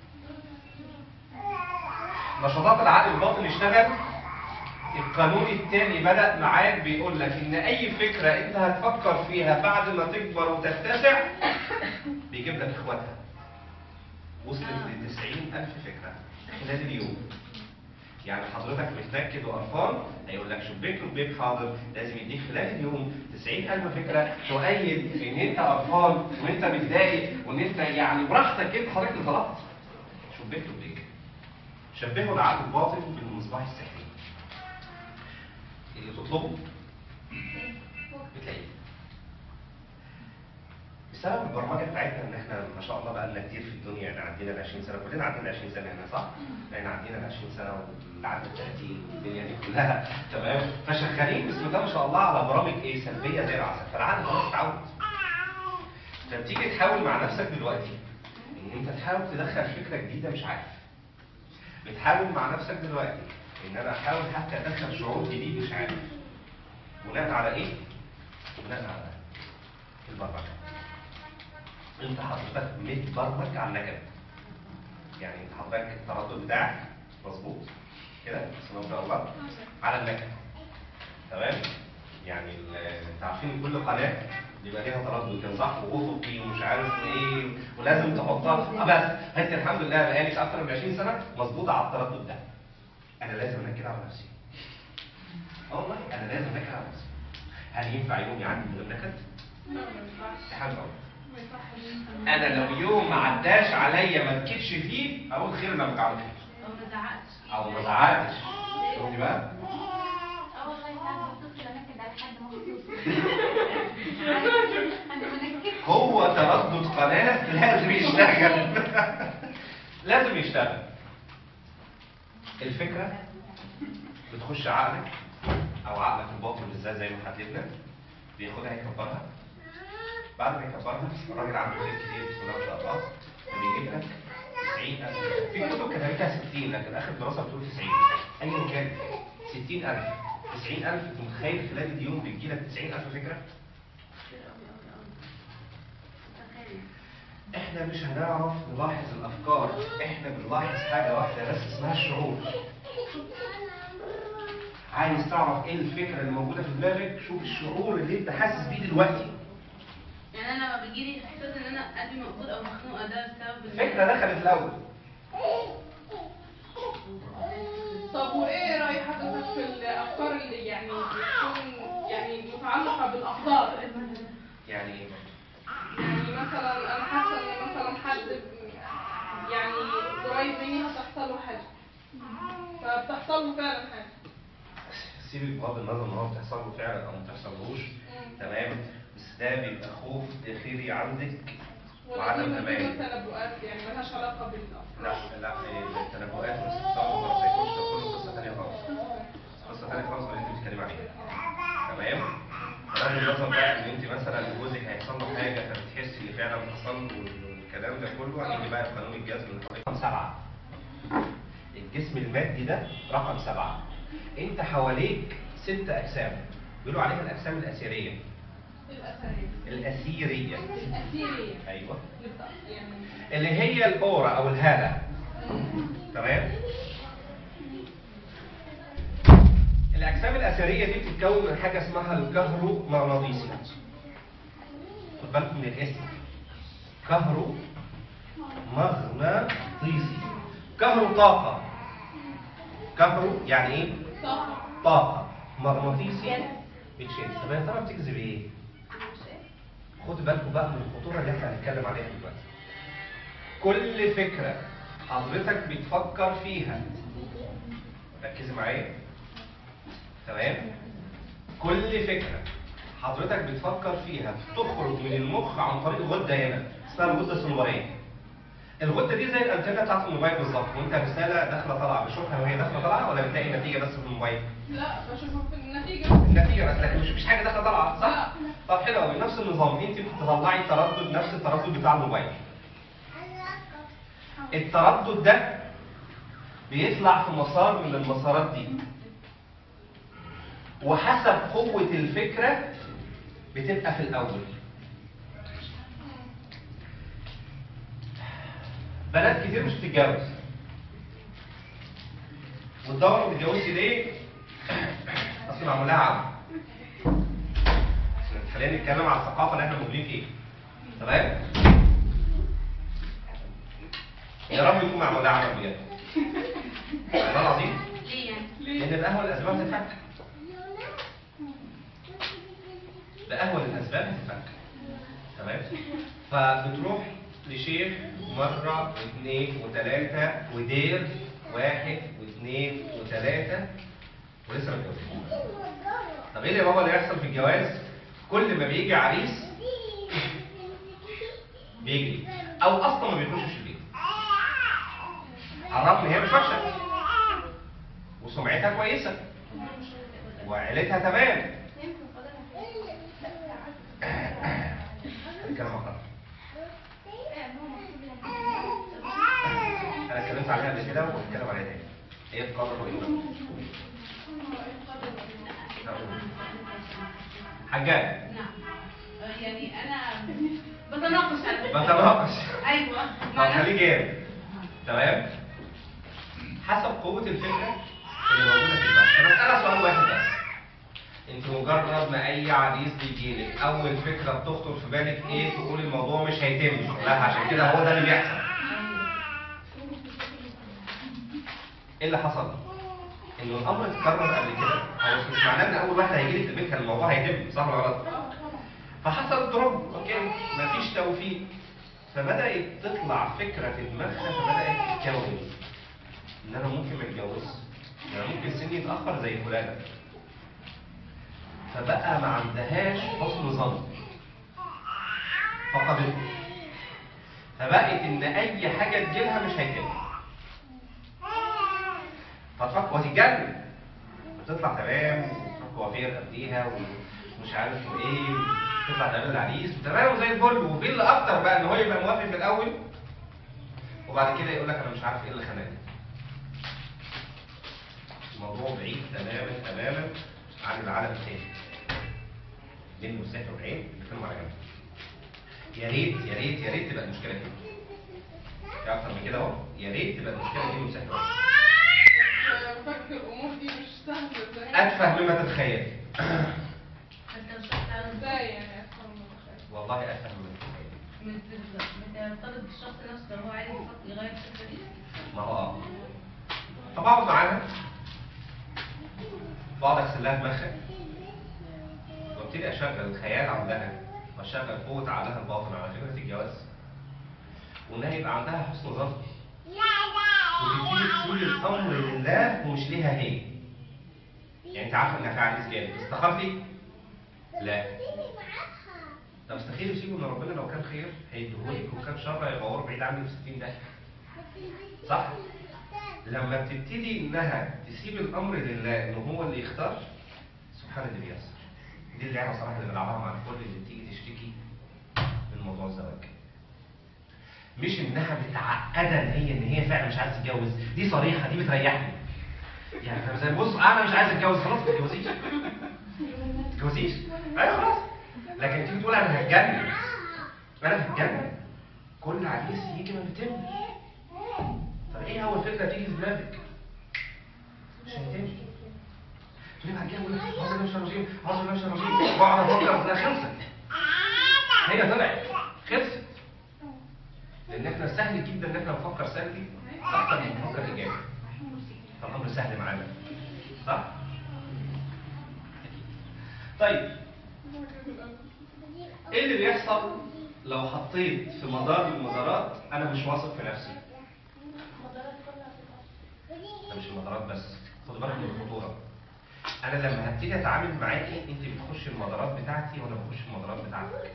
نشاطات العقل الباطن اشتغل القانون التاني بدأ معاك بيقول لك ان اي فكرة انت هتفكر فيها بعد ما تكبر وتتسع بيجيب لك اخواتها وصلت ل 90000 فكرة خلال اليوم يعني حضرتك متنكد وقرفان هيقول لك شبيك لبيك حاضر لازم يديك خلال اليوم 90000 فكره تؤيد ان انت قرفان وان انت متضايق وان انت يعني براحتك انت حضرتك اللي طلعت شبيك لبيك شبهوا العقل الباطن بالمصباح السحري اللي تطلبه بتلاقيه بسبب البرمجه بتاعتنا ان احنا ما شاء الله بقى لنا كتير في الدنيا يعني عدينا ال 20 سنه كلنا عدينا ال 20 سنه هنا صح؟ يعني عدينا ال 20 سنه واللي عدى ال 30 والدنيا دي كلها تمام فشغالين بسم الله ما شاء الله على برامج ايه سلبيه زي العسل فالعقل خلاص اتعود فبتيجي تحاول مع نفسك دلوقتي ان انت تحاول تدخل فكره جديده مش عارف بتحاول مع نفسك دلوقتي ان انا احاول حتى ادخل شعور جديد مش عارف بناء على ايه؟ بناء على البرمجه انت حضرتك متبرمج على النكد يعني انت حضرتك التردد بتاعك مظبوط كده بسم الله ما شاء الله على النكد تمام يعني ال- انت عارفين ان كل قناه بيبقى ليها تردد كده صح وافقي ومش عارف ايه ولازم تحطها اه بس انت الحمد لله بقالي اكتر من 20 سنه مظبوطه على التردد ده انا لازم انكد على نفسي اه والله انا لازم انكد على نفسي هل ينفع يوم يعدي من غير نكد؟ استحاله طبعا انا لو يوم ما عداش عليا ما بكيتش فيه اقول خير انك على خير
او ما زعقتش
او ما زعقتش شفتي بقى
اه والله ساعات بتصل انكد على حد مخصوص انا بنكد
هو تردد قناه لازم يشتغل لازم يشتغل الفكره بتخش عقلك او عقلك الباطن بالذات زي ما حددنا بياخدها يكبرها بعد ما يكبرها الراجل عنده خير كتير بسم الله ما شاء الله فبيجيب لك 90000 في كتب كتبتها 60 لكن اخر دراسه بتقول 90 ايا كان 60000 90000 انت متخيل خلال اليوم بيجي لك 90000 فكره
تخيل
احنا مش هنعرف نلاحظ الافكار احنا بنلاحظ حاجه واحده بس اسمها الشعور عايز تعرف ايه الفكره اللي موجوده في دماغك شوف الشعور اللي انت حاسس بيه دلوقتي
يعني انا لما بيجيلي احساس ان انا قلبي مقبوض او مخنوقه ده بسبب إن-
الفكره دخلت الاول
طب وايه رأي حضرتك في الافكار اللي يعني بتكون يعني متعلقة بالاقدار
يعني ايه
يعني مثلا انا حاسة ان مثلا حد يعني قريب مني هتحصل له حاجة فبتحصل له فعلا حاجة
سيبك بغض النظر ان هو بتحصل له فعلا او ما بتحصلهوش تمام بس ده بيبقى خوف داخلي عندك
ولا
وعدم
دي
امان
ممكن تنبؤات يعني ملهاش علاقة بالافكار
لا لا التنبؤات والاستفسار والباراسيكولوجي ده كله قصه ثانيه خالص قصه ثانيه خالص اللي انت بتتكلمي عليها تمام بغض النظر بقى ان انت مثلا جوزك هيحصل له حاجه فبتحسي ان فعلا حصل له والكلام ده كله هنيجي بقى لقانون الجذب من رقم سبعه الجسم المادي ده رقم سبعه انت حواليك ست اجسام بيقولوا عليها الاجسام الاثيريه
الأثرية
الأثيرية
الأثيرية
أيوه
بالضبط يعني
اللي هي الأورا أو الهالة تمام الأجسام الأثرية دي بتتكون من حاجة اسمها الكهرومغناطيسي خد بالكم من الاسم كهرومغناطيسي كهرو طاقة كهرو يعني إيه؟
طاقة
طاقة مغناطيسي بتشد طب يا ترى بتجذب إيه؟ خد بالكم بقى من الخطورة اللي احنا هنتكلم عليها دلوقتي كل فكرة حضرتك بتفكر فيها ركزي معايا تمام كل فكرة حضرتك بتفكر فيها تخرج من المخ عن طريق غدة هنا اسمها الغدة الصنوبرية الغدة دي زي الأنتنة بتاعت الموبايل بالظبط وانت رسالة داخلة طالعة بتشوفها وهي داخلة طالعة ولا بتلاقي النتيجة بس في الموبايل؟
لا بشوفها في النتيجة
النتيجة بس لكن مش مفيش حاجة داخلة طالعة صح؟
لا.
طب حلو قوي نفس النظام انت بتطلعي تردد نفس التردد بتاع الموبايل التردد ده بيطلع في مسار من المسارات دي وحسب قوة الفكرة بتبقى في الأول بنات كتير مش بتتجوز وتدور ما بتتجوزش ليه؟ أصل معمول لها عقد خلينا نتكلم على الثقافة اللي احنا موجودين فيها تمام؟ يا رب يكون معمول لها عقد بجد والله العظيم
ليه يعني؟
لأن بأهون الأسباب هتتفك بأهون الأسباب هتتفك تمام؟ فبتروح لشيخ مرة واثنين وثلاثة ودير واحد واثنين وثلاثة ولسه ما اتجوزتش. طب ايه اللي يا بابا اللي يحصل في الجواز؟ كل ما بيجي عريس بيجري او اصلا ما بيخشش البيت. عرفني هي مش وحشه وسمعتها كويسه وعيلتها تمام هنتكلم عن انا اتكلمت عليها قبل كده وهتكلم عليها تاني هي القدر وايه حجاج
نعم آه، يعني انا بتناقش على فكرة.
بتناقش
ايوه
طب
مع
خليه
نفسي.
جامد تمام حسب قوة الفكرة اللي موجودة في دماغك أنا أسألها سؤال واحد بس أنت مجرد ما أي عريس بيجيلك أول فكرة بتخطر في بالك إيه تقول الموضوع مش هيتم لا عشان كده هو ده اللي بيحصل إيه اللي حصل؟ إنه الأمر اتكرر قبل كده هو مش معناه إن أول واحد هيجيلك في البيت كان الموضوع هيتم صح ولا غلط؟ فحصل دروب اوكي مفيش توفيق فبدات تطلع فكره في دماغها فبدات تتكون ان انا ممكن ما اتجوزش ان انا ممكن سني يتاخر زي فلانه فبقى ما عندهاش حسن ظن فقدته فبقت ان اي حاجه تجيلها مش هيتم فتفكر وتتجنن بتطلع تمام وتروح كوافير قبليها ومش عارف ايه تطلع تعمل العريس وتمام وزي الفل وفي اللي اكتر بقى ان هو يبقى موافق في الاول وبعد كده يقول لك انا مش عارف ايه اللي خانقني الموضوع بعيد تماما تماما عن العالم الثاني بين المستشفى والعين بيتكلموا على جنب يا ريت يا ريت يا ريت تبقى المشكله كده في اكتر من كده اهو يا ريت تبقى المشكله بين المستشفى والعين
فك الامور دي مش سهله ازاي
اتفه مما تتخيل
انت مش هتعرف
ازاي يعني افهم المتخيل
والله اتفه مما تتخيل
من بترتبط بالشخص نفسه لو هو عايز يفكر- يغير الفكره دي
ما هو اه فبقعد معاها بقعد اغسل لها دماغها وابتدي اشغل الخيال عندها واشغل قوه عقلها الباطن على فكره الجواز وانها يبقى عندها حسن ظن وتبتدي تسيب الامر لله ومش ليها هي يعني انت عارفه انها في عريس جاي استخرتي؟ لا طب استخير وسيبه ان ربنا لو كان خير هيديهولك وكان شر هيغور بعيد عنك في 60 داهيه صح؟ لما بتبتدي انها تسيب الامر لله ان هو اللي يختار سبحان اللي بيحصل دي اللعبه صراحه اللي بلعبها مع الكل اللي بتيجي تشتكي من موضوع الزواج مش انها متعقده ان هي ان هي فعلا مش عايزه تتجوز دي صريحه دي بتريحني يعني انا زي بص انا مش عايز اتجوز خلاص ما تتجوزيش ما تتجوزيش ايوه خلاص لكن تيجي تقول انا هتجنن انا هتجنن كل عريس يجي من بتم طب ايه اول فكره تيجي في دماغك؟ مش هيتم تقول لي بعد كده اقول لك عاوز الله مش رجيم عاوز الله مش رجيم واقعد افكر لا خلصت هي طلعت خلصت لان احنا سهل جدا ان احنا نفكر سلبي اكتر من نفكر ايجابي فالامر سهل معانا صح؟ طيب ايه اللي بيحصل لو حطيت في مدار من المدارات انا مش واثق في نفسي
المدارات كلها بتبقى
ده مش المدارات بس خد بالك من الخطوره انا لما هبتدي اتعامل معاكي انت بتخش المدارات بتاعتي وانا بخش المدارات بتاعتك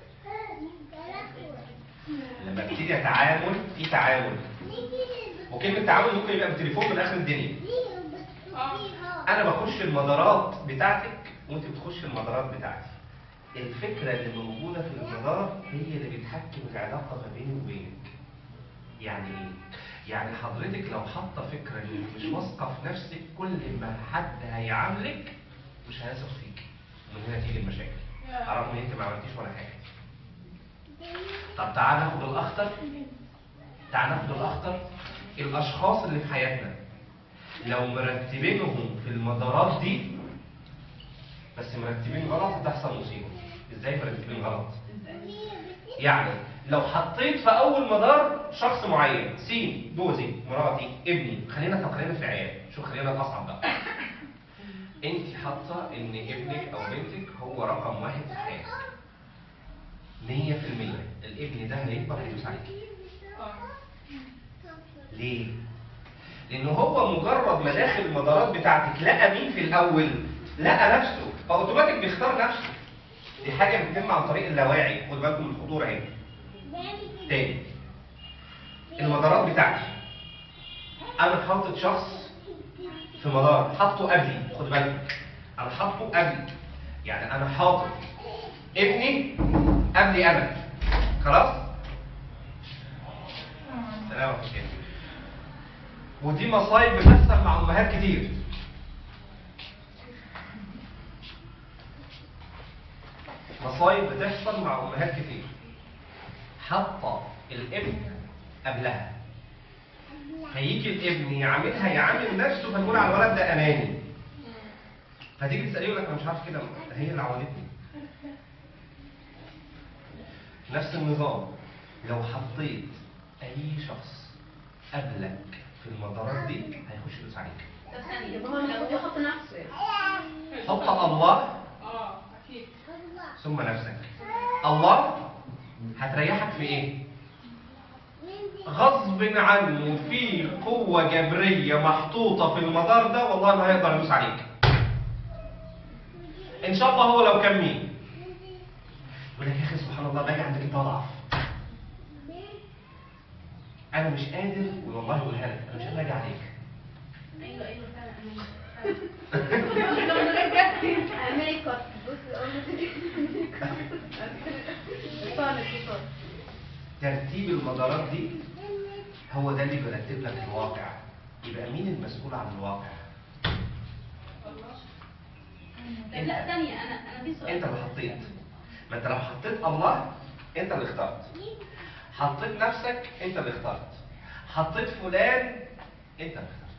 لما ابتدي اتعامل في تعامل وكلمه تعامل ممكن يبقى بالتليفون من اخر الدنيا انا بخش المدارات بتاعتك وانت بتخش المدارات بتاعتي الفكره اللي موجوده في المدار هي اللي بتحكم العلاقه ما بيني وبينك يعني ايه يعني حضرتك لو حاطه فكره انك مش واثقه في نفسك كل ما حد هيعاملك مش هيثق فيك ومن هنا تيجي المشاكل رغم ان انت ما عملتيش ولا حاجه طب تعال ناخد الاخطر تعال ناخد الاخطر الاشخاص اللي في حياتنا لو مرتبينهم في المدارات دي بس مرتبين غلط هتحصل مصيبه ازاي مرتبين غلط يعني لو حطيت في اول مدار شخص معين سين جوزي مراتي ابني خلينا فاكرين في عيال شو خلينا الاصعب بقى انت حاطه ان ابنك او بنتك هو رقم واحد في حياتك 100% الابن ده هيكبر هيدوس عليكي ليه؟ لأن هو مجرد ما داخل المدارات بتاعتك لقى مين في الأول؟ لقى نفسه فأوتوماتيك بيختار نفسه دي حاجة بتتم عن طريق اللاواعي خد بالكم من الخطورة هنا تاني المدارات بتاعتي أنا حاطط شخص في مدار حاطه قبلي خد بالك أنا حاطه قبلي يعني أنا حاطط ابني قبلي أنا خلاص؟ سلام عليكم ودي مصايب بتحصل مع امهات كتير مصايب بتحصل مع امهات كتير حاطه الابن قبلها هيجي الابن يعاملها يعامل نفسه فنقول على الولد ده اناني فتيجي تساليه يقول لك انا مش عارف كده هي اللي عودتني نفس النظام لو حطيت اي شخص قبلك في المدارات دي هيخش يدوس عليك
طب ثانية يا ماما لو يحط نفسه
حط الله
اه اكيد
ثم نفسك الله هتريحك في ايه غصب عنه في قوة جبرية محطوطة في المدار ده والله ما هيقدر يدوس عليك ان شاء الله هو لو كان مين يقول لك يا اخي سبحان الله باجي عندك انت اضعف انا مش قادر والله يقولها لك انا مش قادر اجي عليك
ايوه ايوه فعلا اعملي كات بصي
ترتيب المدارات دي هو ده اللي بيرتب لك الواقع يبقى مين المسؤول عن الواقع
لا لا ثانية انا انا في سؤال
انت اللي حطيت ما انت لو حطيت الله انت اللي اخترت حطيت نفسك انت اللي اخترت حطيت فلان انت اللي اخترت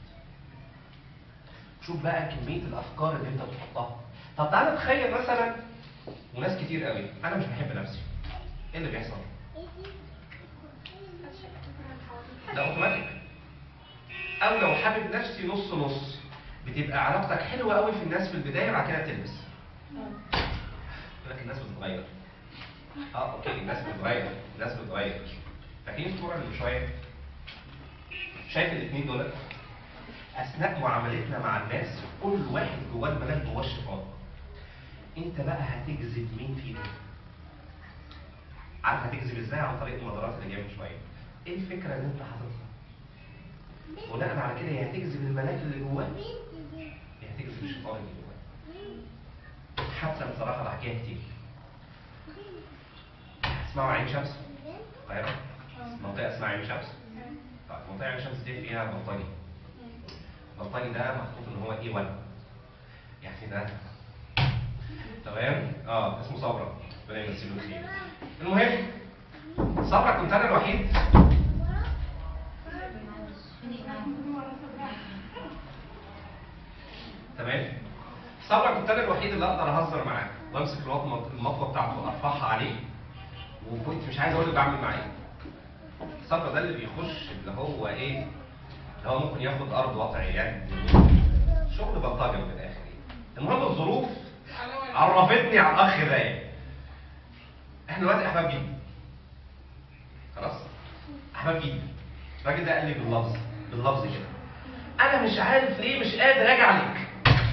شوف بقى كمية الافكار اللي انت بتحطها طب تعالى تخيل مثلا وناس كتير قوي انا مش بحب نفسي ايه اللي بيحصل ده اوتوماتيك او لو حابب نفسي نص نص بتبقى علاقتك حلوه قوي في الناس في البدايه وبعد كده بتلبس يقول لك الناس بتتغير اه اوكي الناس بتتغير الناس بتتغير فاكرين الصوره اللي من شويه شايف الاثنين دول اثناء معاملتنا مع الناس كل واحد جواه الملاك جواه الشيطان انت بقى هتجذب مين فيهم عارف هتجذب ازاي عن طريق المدارات اللي جايه من شويه ايه الفكره اللي انت حاططها بناء على كده يا هتجذب الملاك اللي جواه يا هتجذب الشيطان اللي جواه حادثه بصراحه بحكيها كتير اسمعوا عين شمس القاهره منطقه اسمها عين شمس طيب منطقه عين شمس دي فيها بلطجي البلطجي ده محطوط ان هو اي 1 يعني ده تمام اه اسمه صبرا ربنا يمسيه بالخير المهم صبرا كنت انا الوحيد تمام صبرا كنت انا الوحيد اللي اقدر اهزر معاه وامسك المطوه المطوه بتاعته ارفعها عليه وكنت مش عايز اقول له بعمل معاه ايه صبرا ده اللي بيخش اللي هو ايه اللي هو ممكن ياخد ارض وضع يعني شغل بلطجه من الاخر يعني. المهم الظروف
على وين؟
عرفتني على الاخ ده يعني. احنا دلوقتي احباب جدا خلاص احباب جدا الراجل ده قال لي باللفظ باللفظ كده انا مش عارف ليه مش قادر اجي عليك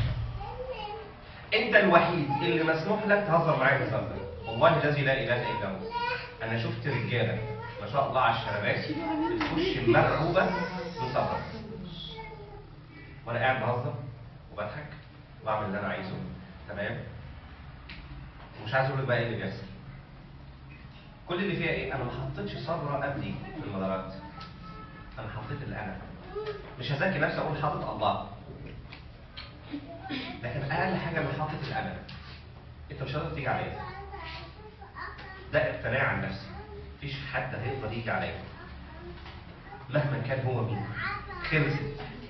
انت الوحيد اللي مسموح لك تهزر معايا الهزار ده والله الذي لا اله الا هو انا شفت رجاله ما شاء الله على الشباب بتخش مرعوبه من صبرك وانا قاعد بهزر وبضحك وبعمل اللي انا عايزه تمام ومش عايز اقول لك بقى ايه اللي بيحصل كل اللي فيها ايه انا ما حطيتش صبره قبلي في المدارات انا حطيت الانا مش هزكي نفسي اقول حاطط الله لكن اقل حاجه انا حاطط الانا انت مش هتقدر تيجي عليا ده اقتناع عن نفسي مفيش حد هيقدر يجي عليا مهما كان هو مين خلصت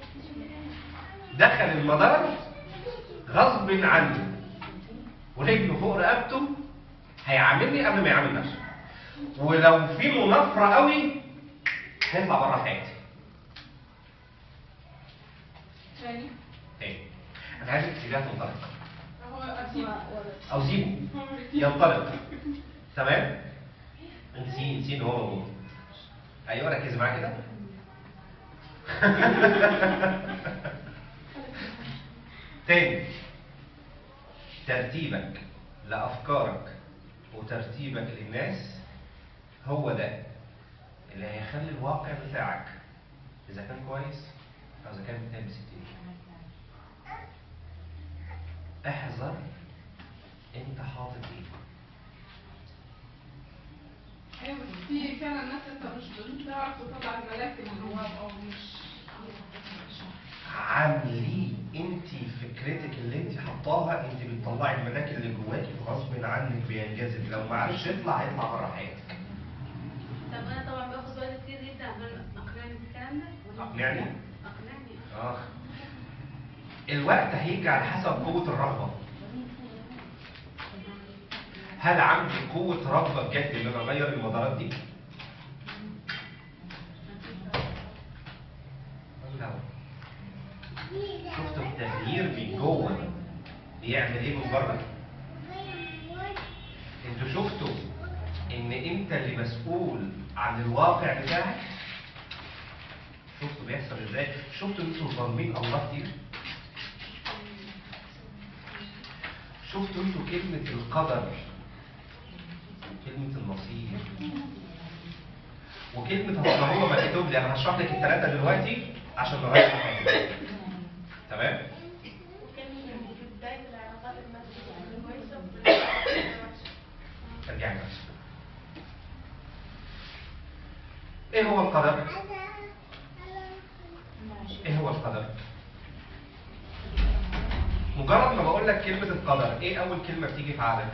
دخل المدار غصب عنه ورجله فوق رقبته هيعاملني قبل ما يعامل نفسه ولو في منافره قوي هيطلع بره حياتي
تاني
تاني انا عايزك تسيبيها تنطلق
هو أسيب
او سيبه ينطلق تمام نسي نسي ان هو موجود ايوه ركز معايا كده تاني ترتيبك لافكارك وترتيبك للناس هو ده اللي هيخلي الواقع بتاعك اذا كان كويس او اذا كان بتنام بستين احذر انت حاطط ايه
ايوه بس في فعلا ناس انت مش بتعرف تطلع الملاك اللي جواك او مش
عامليه انت فكرتك اللي انت حطاها انت بتطلعي الملاك اللي جواكي غصب عنك بينجذب لو ما عرفش يطلع هيطلع بره حياتك
طب انا طبعا باخد وقت كتير جدا عشان اقنعني بالكلام ده ولا-
اقنعني؟
اقنعني
اه الوقت هيجي على حسب قوة الرغبة هل عندي قوة رغبة بجد ان انا اغير المدارات دي؟ لا شفتوا التغيير من جوه بيعمل ايه من بره؟ انتوا شفتوا ان انت اللي مسؤول عن الواقع بتاعك؟ شفتوا بيحصل ازاي؟ شفتوا انتوا ظالمين الله كتير؟ شفتوا انتوا كلمة القدر كلمة النصيب وكلمة اصل هو مكتوب لي انا هشرح لك الثلاثة دلوقتي عشان نغير حاجة تمام؟
وكان في بداية العلاقات المادية كويسة وفي الآخر وحشة.
ارجعي نفسك ايه هو القدر؟ ايه هو القدر؟ مجرد ما بقول لك كلمة القدر ايه أول كلمة بتيجي في عقلك؟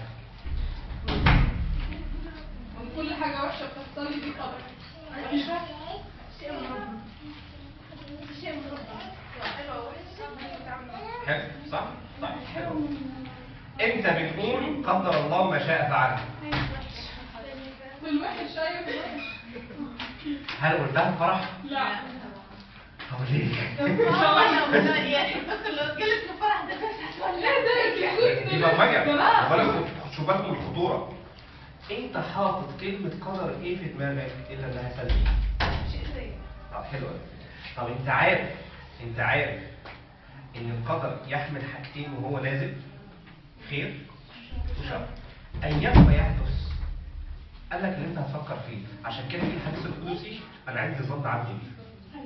من كل حاجة وحشة بتحصل لي دي قدر
شيء من ربنا. شيء من ربنا. حلوة ووحشة ما يتعامل معاها.
حلو صح؟ طيب حلو امتى بنقول قدر الله ما شاء فعل؟
في الوحش ايوه في الوحش
هل قلتها فرح؟
لا
طب ليه؟
والله ربنا يعني بس لو جلس الفرح ده بس هتولع.
دي برمجة
جماعة.
خد بالك شوف بالكم من الخطورة انت حاطط كلمة قدر ايه في دماغك الا انها سلبي
شيء سيء.
طب حلو قوي طب انت عارف انت عارف ان القدر يحمل حاجتين وهو نازل خير وشر ايام ما يحدث قال لك اللي انت هتفكر فيه عشان كده في الحديث القدسي انا عندي ظن عبدي بيه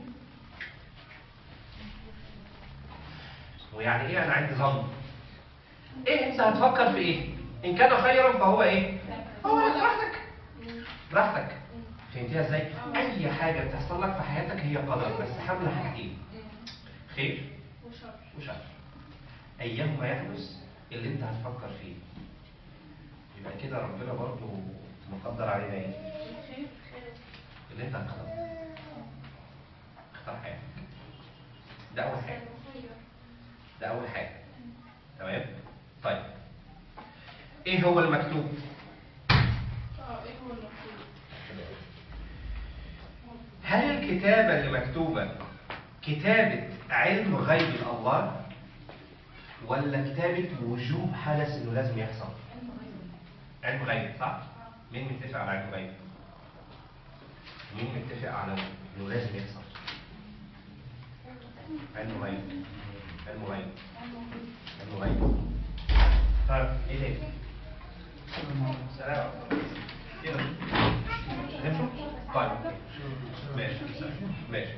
ويعني ايه انا عندي ظن ايه انت هتفكر في ايه ان كان خيرا فهو ايه هو براحتك براحتك فهمتيها ازاي اي حاجه بتحصل لك في حياتك هي قدر بس حامله حاجتين خير
وشر
وشر ايام ما يحدث اللي انت هتفكر فيه يبقى كده ربنا برضو مقدر علينا ايه اللي انت هتختاره اختار حاجه ده اول حاجه ده اول حاجه تمام طيب ايه هو المكتوب
اه ايه هو المقصود
هل الكتابة اللي مكتوبة كتابة علم غيب الله ولا كتابة وجوب حدث انه لازم يحصل؟ علم غيب صح؟ مين متفق على علم غيب؟ مين متفق على انه لازم يحصل؟ علم غيب علم غيب علم غيب طيب ايه تاني؟ سلام كده طيب ماشي ماشي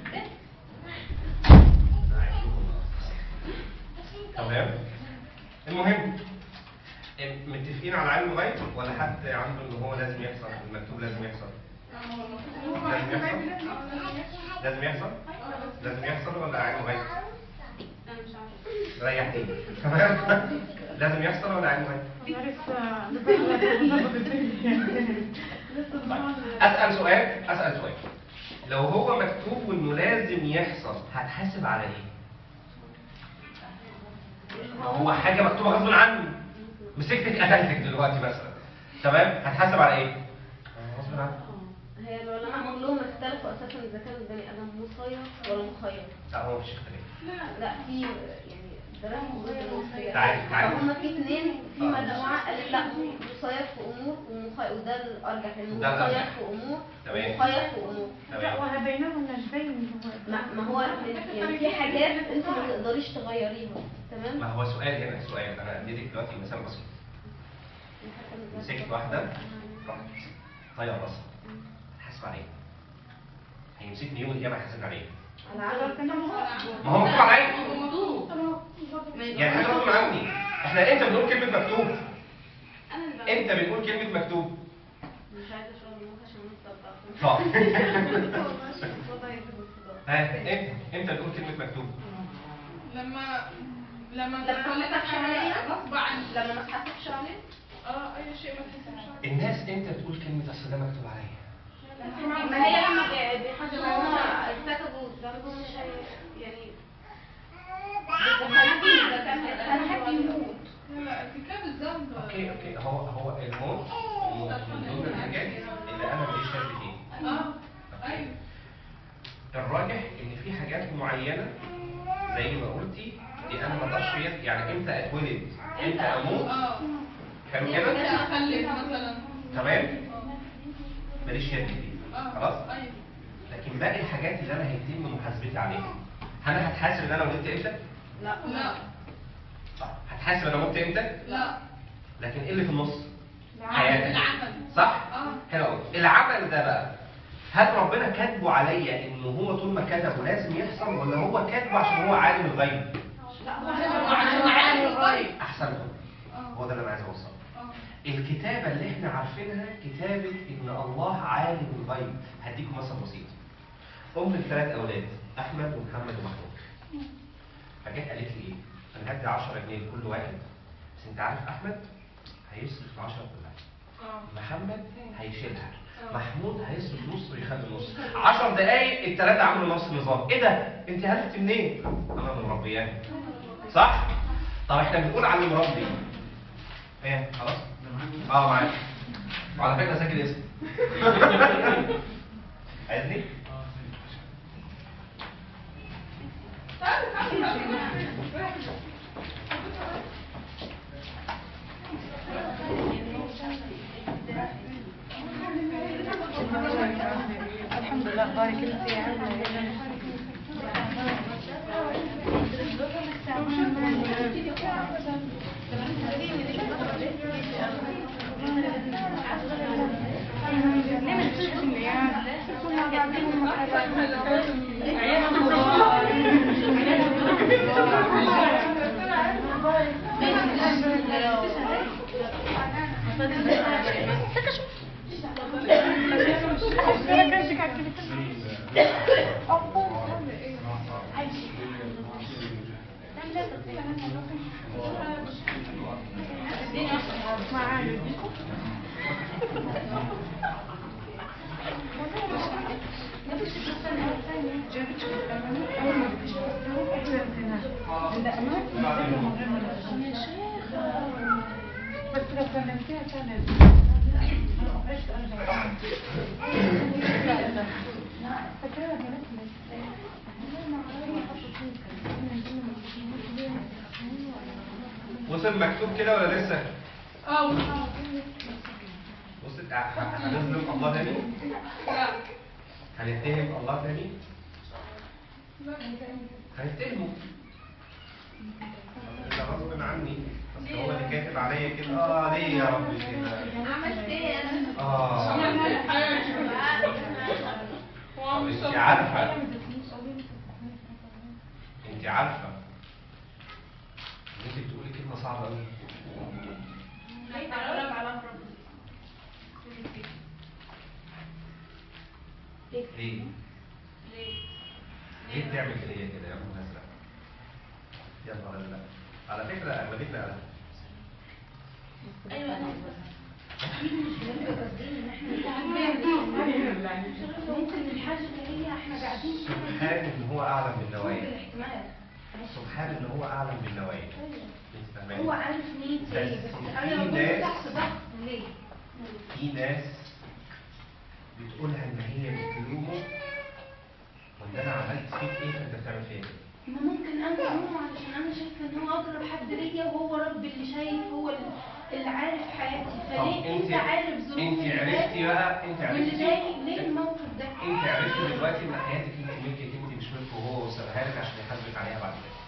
تمام المهم ام- متفقين على علم غيب ولا حد عنده ان هو لازم يحصل المكتوب لازم يحصل
اه هو المقصود
لازم يحصل لازم يحصل لازم يحصل ولا علم غيب
انا مش عارفه
ريحتني تمام لازم يحصل ولا علم غيب اسال سؤال اسال سؤال لو هو مكتوب انه لازم يحصل هتحاسب على ايه هو حاجه مكتوبه غصب عني مسكتك قتلتك دلوقتي مثلا تمام هتحاسب على ايه غصب عني
هي العلماء كلهم اختلفوا اساسا اذا كان البني ادم مسير ولا مخير
لا هو مش اختلاف
لا في يعني دراسه جدا واختلاف
تعالي تعالي
فهم في اثنين في مجموعه قالت لا مسير في امور ومخير وده الارجح انه
ده الأرجح.
مسير في امور
تمام.
ومخير في امور
تمام
وهديناهم النجدين
ما ما هو يعني في حاجات انت ما تقدريش تغيريها تمام
ما هو سؤال هنا سؤال انا اديتك دلوقتي مثال بسيط مسكت واحده رحت طيب راسها هتحاسب على ايه هيمسكني يوم القيامه هيحاسب على ايه
على عدد
ما هو مكتوب عليا
ما
يعني حاجه غصب عني احنا امتى بنقول كلمه مكتوب
انا اللي بعمل.
امتى بنقول كلمه مكتوب
مش عايزه اشرب الموت عشان نفطر
صح ها امتى امتى بنقول كلمه مكتوب
لما لما
لما
تخليك
عليا؟
غصب عنك
لما ما تحاسبش عليه
اه اي شيء ما تحسبش عليه
الناس امتى بتقول كلمه اصل ده مكتوب عليا
ما هي لما بي- بيحاسبوا هم ارتكبوا ذنب مش هي- يعني بتخليه اذا كان هيتحاسب يموت
لا لا ارتكاب الذنب
اوكي اوكي هو هو الموت الموت من ضمن الحاجات اللي انا ماليش شك فيها
اه ايوه
الراجح ان في حاجات معينه زي ما قلتي دي انا ما اقدرش فيها يعني امتى اتولد امتى اموت
اه
حلو
انت
كده
اخلف مثلا
تمام ماليش يد فيها
اه
خلاص
ايوه
لكن باقي الحاجات اللي انا هيتم محاسبتي عليها هل انا هتحاسب ان انا ولدت امتى
لا
لا
صح هتحاسب انا مت امتى
لا
لكن ايه اللي في النص حياتك
العمل
صح
اه
حلو قوي العمل ده بقى هل ربنا كاتبه عليا ان هو طول ما كتبه لازم يحصل ولا هو كاتبه عشان هو عالم الغيب
عشان عالم الغيب
احسنت
اه
هو ده اللي انا عايز اوصله
اه
الكتابة اللي احنا عارفينها كتابة ان الله عالم الغيب هديكم مثل بسيط ام الثلاث اولاد احمد ومحمد ومحمود فجت قالت لي ايه انا هدي 10 جنيه لكل واحد بس انت عارف احمد هيصرف ال 10 كلها
اه
محمد هيشيلها
آه.
محمود هيصرف نص ويخلي نص 10 دقايق الثلاثه عملوا نفس النظام ايه ده انت عرفت منين انا من مربياني صح طب احنا بنقول على المربي ايه خلاص اه معاك وعلى فكره سجل اسم عايزني
تعالى تعالى
الحمد لله بارك انت يا
عايش.
بس لو كلمتيها كانت فاكرة بنات
وصل مكتوب كده ولا لسه؟
اه
وصل هنظلم الله تاني؟
لا
هنتهم الله تاني؟
لا
هنتهمه ده غصب عني اصل هو اللي كاتب عليا كده اه ليه يا رب كده؟
عملت ايه انا؟
اه
عملت ايه في حياتي هو
طب
مش
انت
شرط.
عارفه انت عارفه ان انت بتقولي كلمه صعبه قوي
ليه تعرف على ربنا
ليه؟
ليه؟
ليه بتعمل فيا كده يا ابو ازرق؟ يا نهار ازرق على فكره اغلبيتنا قالها
ايوه انا
ممكن الحاجة اللي هي احنا قاعدين
سبحان ان هو اعلم
ممكن
بالنوايا
الاحتمال
سبحان ان هو اعلم بالنوايا انت فاهماني؟
هو عارف مين
بس
ايه بس
في
انا
ناس-
بقول تحت ضغط ليه؟
في ناس بتقولها ان هي بتلومه وان انا عملت فيك ايه فانت بتعمل فيا كده
ما ممكن انا الومه علشان انا شايفه ان هو اقرب حد ليا وهو رب اللي شايف هو اللي عارف حياتي
طب
فليه انت عارف ظروفي
انت
اللي
عرفتي
فاتت
بقى انت
واللي
عرفتي
ضايق ليه الموقف ده؟
انت عرفتي دلوقتي ان حياتك انت ملكك انت مش ملكه هو وسابها لك عشان يحاسبك عليها بعد كده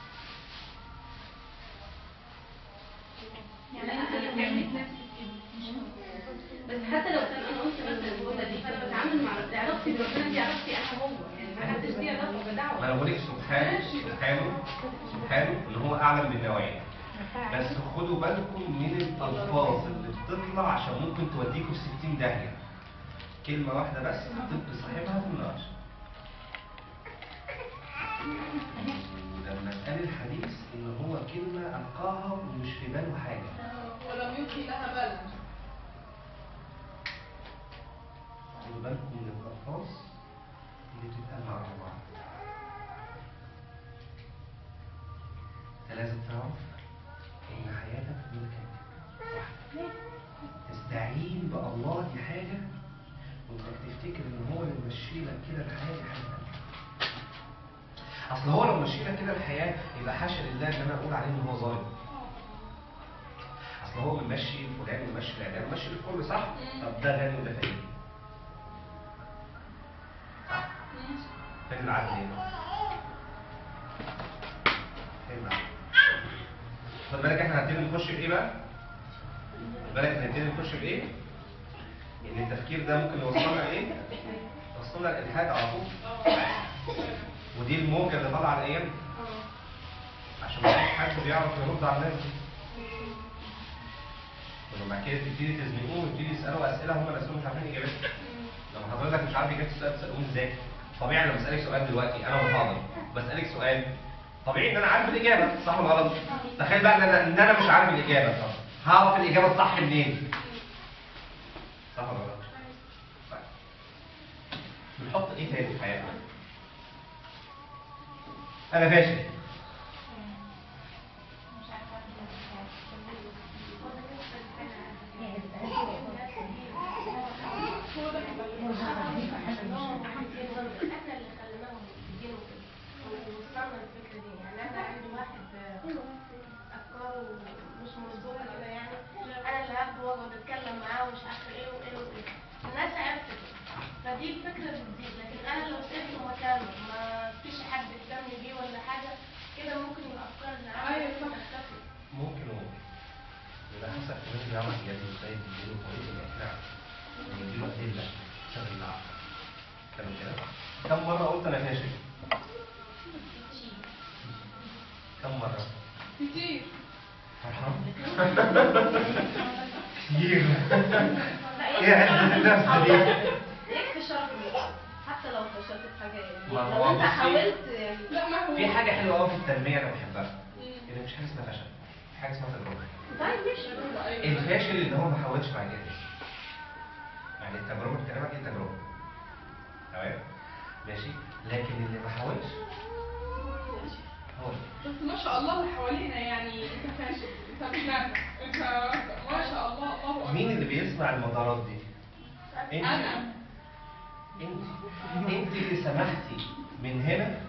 يعني انت اللي بتعملي في نفسك كده بس حتى لو كان انا قلت مثلا الجمله دي فانا بتعامل مع ربنا علاقتي بربنا دي علاقتي انا هو يعني ما حدش ليه علاقه
ما
بدعوه
انا بقول لك سبحانه سبحانه سبحانه ان هو اعلم بالنوايا بس خدوا بالكم من الالفاظ اللي بتطلع عشان ممكن توديكوا في 60 داهيه كلمه واحده بس تبقى صاحبها في النار ولما اتقال الحديث ان هو كلمه القاها ومش في باله حاجه
ولم يلقي لها بالا
خدوا بالكم من الألفاظ اللي بتتقال مع بعض انت لازم تعرف ان حياتك ملكك وحدك تستعين بالله دي حاجة وانك تفتكر ان هو اللي ممشي لك كده الحياة دي حاجة اصل هو لو مشي لك كده الحياة يبقى حاشا لله ان انا اقول عليه ان هو ظالم اصل هو ممشي فلان وممشي العلان ممشي الكل صح طب ده غني وده فقير صح فين العدل هنا فين العدل خد بالك احنا هنبتدي نخش في ايه بقى خد بالك احنا هنبتدي نخش في ايه ان التفكير ده ممكن يوصلنا لايه يوصلنا للالحاد على طول ودي الموجه اللي طالعه الايام عشان ما فيش حد بيعرف يرد على الناس دي ولما بعد كده تبتدي تزنقوهم ويبتدي يسالوا اسئله هم نفسهم مش عارفين اجابتها لما حضرتك مش عارف اجابه السؤال تسالوه ازاي طبيعي لما بسالك سؤال دلوقتي انا محاضر بسالك سؤال طبيعي ان انا عارف الاجابه صح ولا غلط تخيل بقى ان انا ان انا مش عارف الاجابه طب هعرف الاجابه الصح منين صح ولا غلط طيب. بنحط ايه تاني في حياتنا انا فاشل
احنا اللي خليناهم يجينوا كده ووصلنا للفكره دي يعني انا عندي واحد افكاره مش مظبوطه كده يعني انا اللي هاخده واقعد اتكلم معاه ومش عارفه ايه وايه وايه الناس عرفت كده فدي الفكره بتزيد لكن انا لو سبته مكانه ما فيش حد اهتم بيه ولا حاجه كده ممكن الافكار اللي
أيوة
عنده
صح.
تختفي
ممكن وممكن يبقى حسب كمان بيعرف يجادل ازاي تديله طريقه الاقناع ويديله ادله شغل العقل تمام كده كم مره قلت انا فاشل كم مره
كتير
فرحان كتير ايه عدة النفس دي
يكفي شرف حتى لو فشلت في حاجه يعني
ما هو
لو انت
بصي-
حاولت يعني
لا ما هو
في حاجه حلوه قوي في التنميه انا بحبها ان مفيش حاجه اسمها فشل في حاجه اسمها تجربه
طيب ماشي
الفاشل اللي هو ما حاولش بعد كده يعني التجربه بتكلمك ايه تجربه تمام ماشي لكن اللي ما حاولش هو
بس ما شاء الله اللي حوالينا يعني انت فاشل انت مش نافع انت ما شاء الله الله اكبر
مين اللي بيسمع المدارات دي؟ انت
انا
انت انت اللي سمحتي من هنا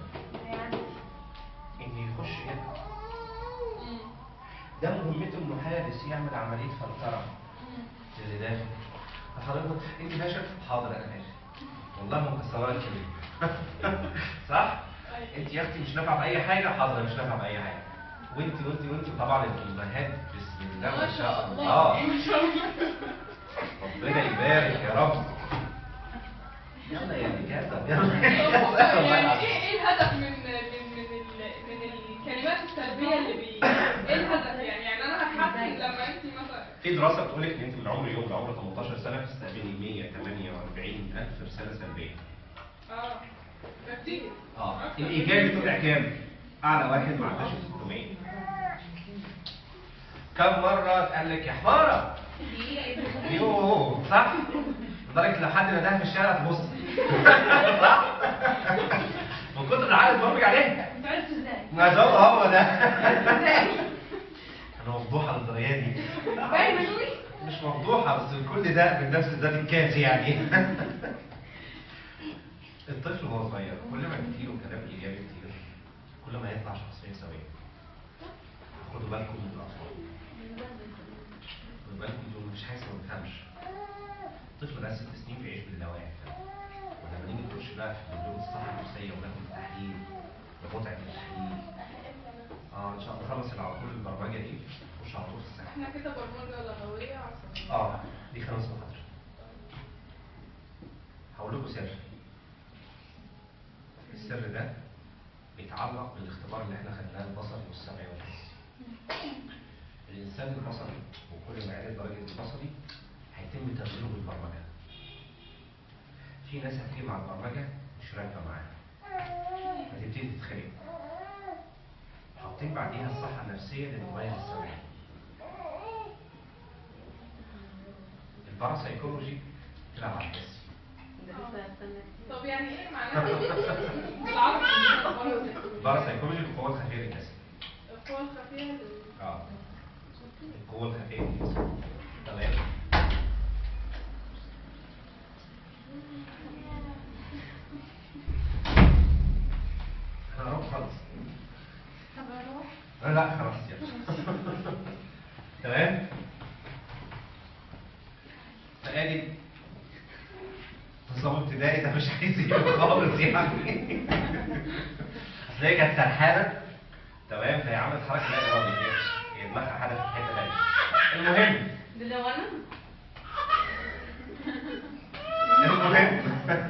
ان يخش هنا
مم.
ده مهمته انه حارس يعمل عمليه فلتره
مم.
اللي داخل حضرتك انت فاشل حاضر انا فاشل والله ما مكسره لك كده صح
أيوة.
انت يا اختي مش نافعه باي حاجه حاضر مش نافعه باي حاجه وانت وانت وانت طبعا الامهات بسم الله ما شاء الله
ما شاء الله
ربنا يبارك يا رب يلا يا رجاله يلا
يعني ايه ايه الهدف من من من ال- من الكلمات السلبيه اللي بي ايه الهدف يعني يعني انا هتحسن لما انت مثلا
في دراسه بتقول لك ان انت من عمر يوم لعمر 18 سنه بتستقبلي 148 الف رساله سلبيه
اه ده كتير
اه
أكتر.
الايجابي طلع كام؟ اعلى واحد ما عداش 600 كم مره اتقال لك يا حماره؟ يوه صح؟ لدرجه لو حد نداها في الشارع تبص صح؟ من كتر العالم بتفرج عليها
انت عرفت ازاي؟
ما شاء الله هو ده انا مفضوحه للدرجه دي
باين مشوي؟
مش مفضوحه بس كل ده من نفس ذات الكاس يعني الطفل وهو صغير كل ما تديله كلام ايجابي كتير كل ما يطلع شخصيه سويه خدوا بالكم من الاطفال خدوا بالكم دول مش حاسس ما بيفهمش الطفل ده ست سنين بيعيش باللاواعي ولما نيجي نخش بقى في موضوع الصحه النفسيه وناخد التحليل ومتعه التحليل اه ان شاء الله نخلص على طول البرمجه دي نخش على طول في الصحه
احنا كده برمجه لغويه عشان
اه دي خمس محاضرات هقول لكم سر السر ده بيتعلق بالاختبار اللي احنا خدناه البصري والسمعي والحسي الانسان البصري وكل ما يعلى درجه البصري هيتم تغييره بالبرمجه في ناس هتيجي مع البرمجه مش راكبه معاها هتبتدي تتخانق حاطين بعديها الصحه النفسيه للمميز السمعي الباراسايكولوجي تلعب على الحس
ده لسه هستنى
طب يعني ايه معناها بالعربي
الباراسايكولوجي القوات الخفيه للجسد
القوى الخفيه لل-
اه القوة الخفية للجسد تمام انا هروح خلاص
طب اروح
لا لا خلاص يلا تمام فادي نظام ابتدائي ده مش عايز يجيب خالص يعني هتلاقي كانت سرحانه تمام فهي عملت حركه لا اراديه هي هي دماغها حدث في حته ثانيه المهم
ده لو انا
المهم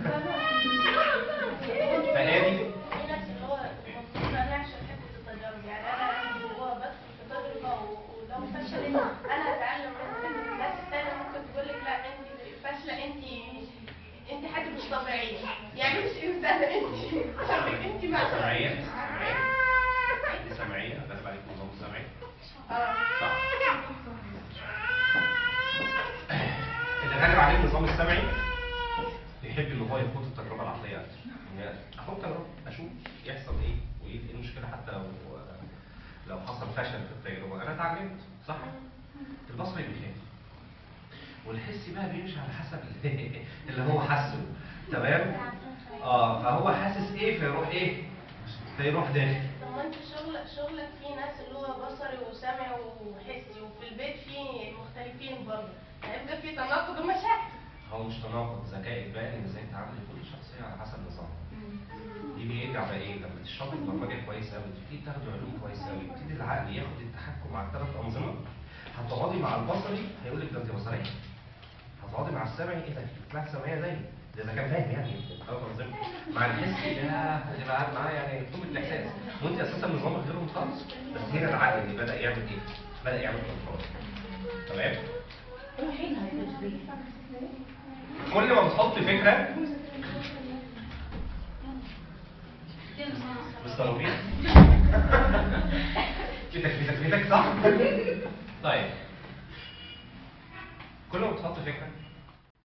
فادي
في ناس اللي هو المفروض ما يعشق حته التجارب يعني انا عندي جواه بس في تجربه و- ولو فشلت انا هتعلم منها الناس التانية ممكن تقول لك لا انت فاشله انت انت حاجه مش طبيعيه يعني مش انسانه انت انت مع
سمعيه سمعيه دي سمعيه بس عليك نظام سمعي
اه
صح اللي غالب عليه النظام السمعي يحب ان هو يخوض التجربه العقليه اكتر يعني اخوض تجربه اشوف يحصل ايه وايه إيه المشكله حتى لو لو حصل فشل في التجربه انا اتعلمت صح البصري بيخاف والحسي بقى بيمشي على حسب اللي- اللي هو حاسه تمام اه فهو حاسس ايه فيروح ايه فيروح داخل
طب ما انت شغل شغلك فيه ناس اللي هو بصري وسمعي وحسي وفي البيت فيه مختلفين برضه هيبقى في تناقض ومشاكل
هو مش تناقض ذكاء البالغ ازاي تعامل كل شخصيه على حسب نظامها دي بيرجع بقى ايه لما تشرب البرمجه كويس قوي تبتدي تاخد علوم كويس قوي يبتدي العقل ياخد التحكم على الثلاث انظمه هتقعدي مع البصري هيقول لك ده انت بصريه هتقعدي مع السمعي ايه ده طلعت سمعيه زي ده اذا كان فاهم يعني ثلاث انظمه مع الحسي ده هتبقى قاعد معاه يعني طول الاحساس وانت اساسا نظامك غيرهم خالص بس هنا العقل اللي بدا يعمل ايه؟ بدا يعمل كنترول تمام؟ كل ما بتحط فكره مستغربين بيتك بيتك بيتك صح؟ طيب كل ما بتحط فكره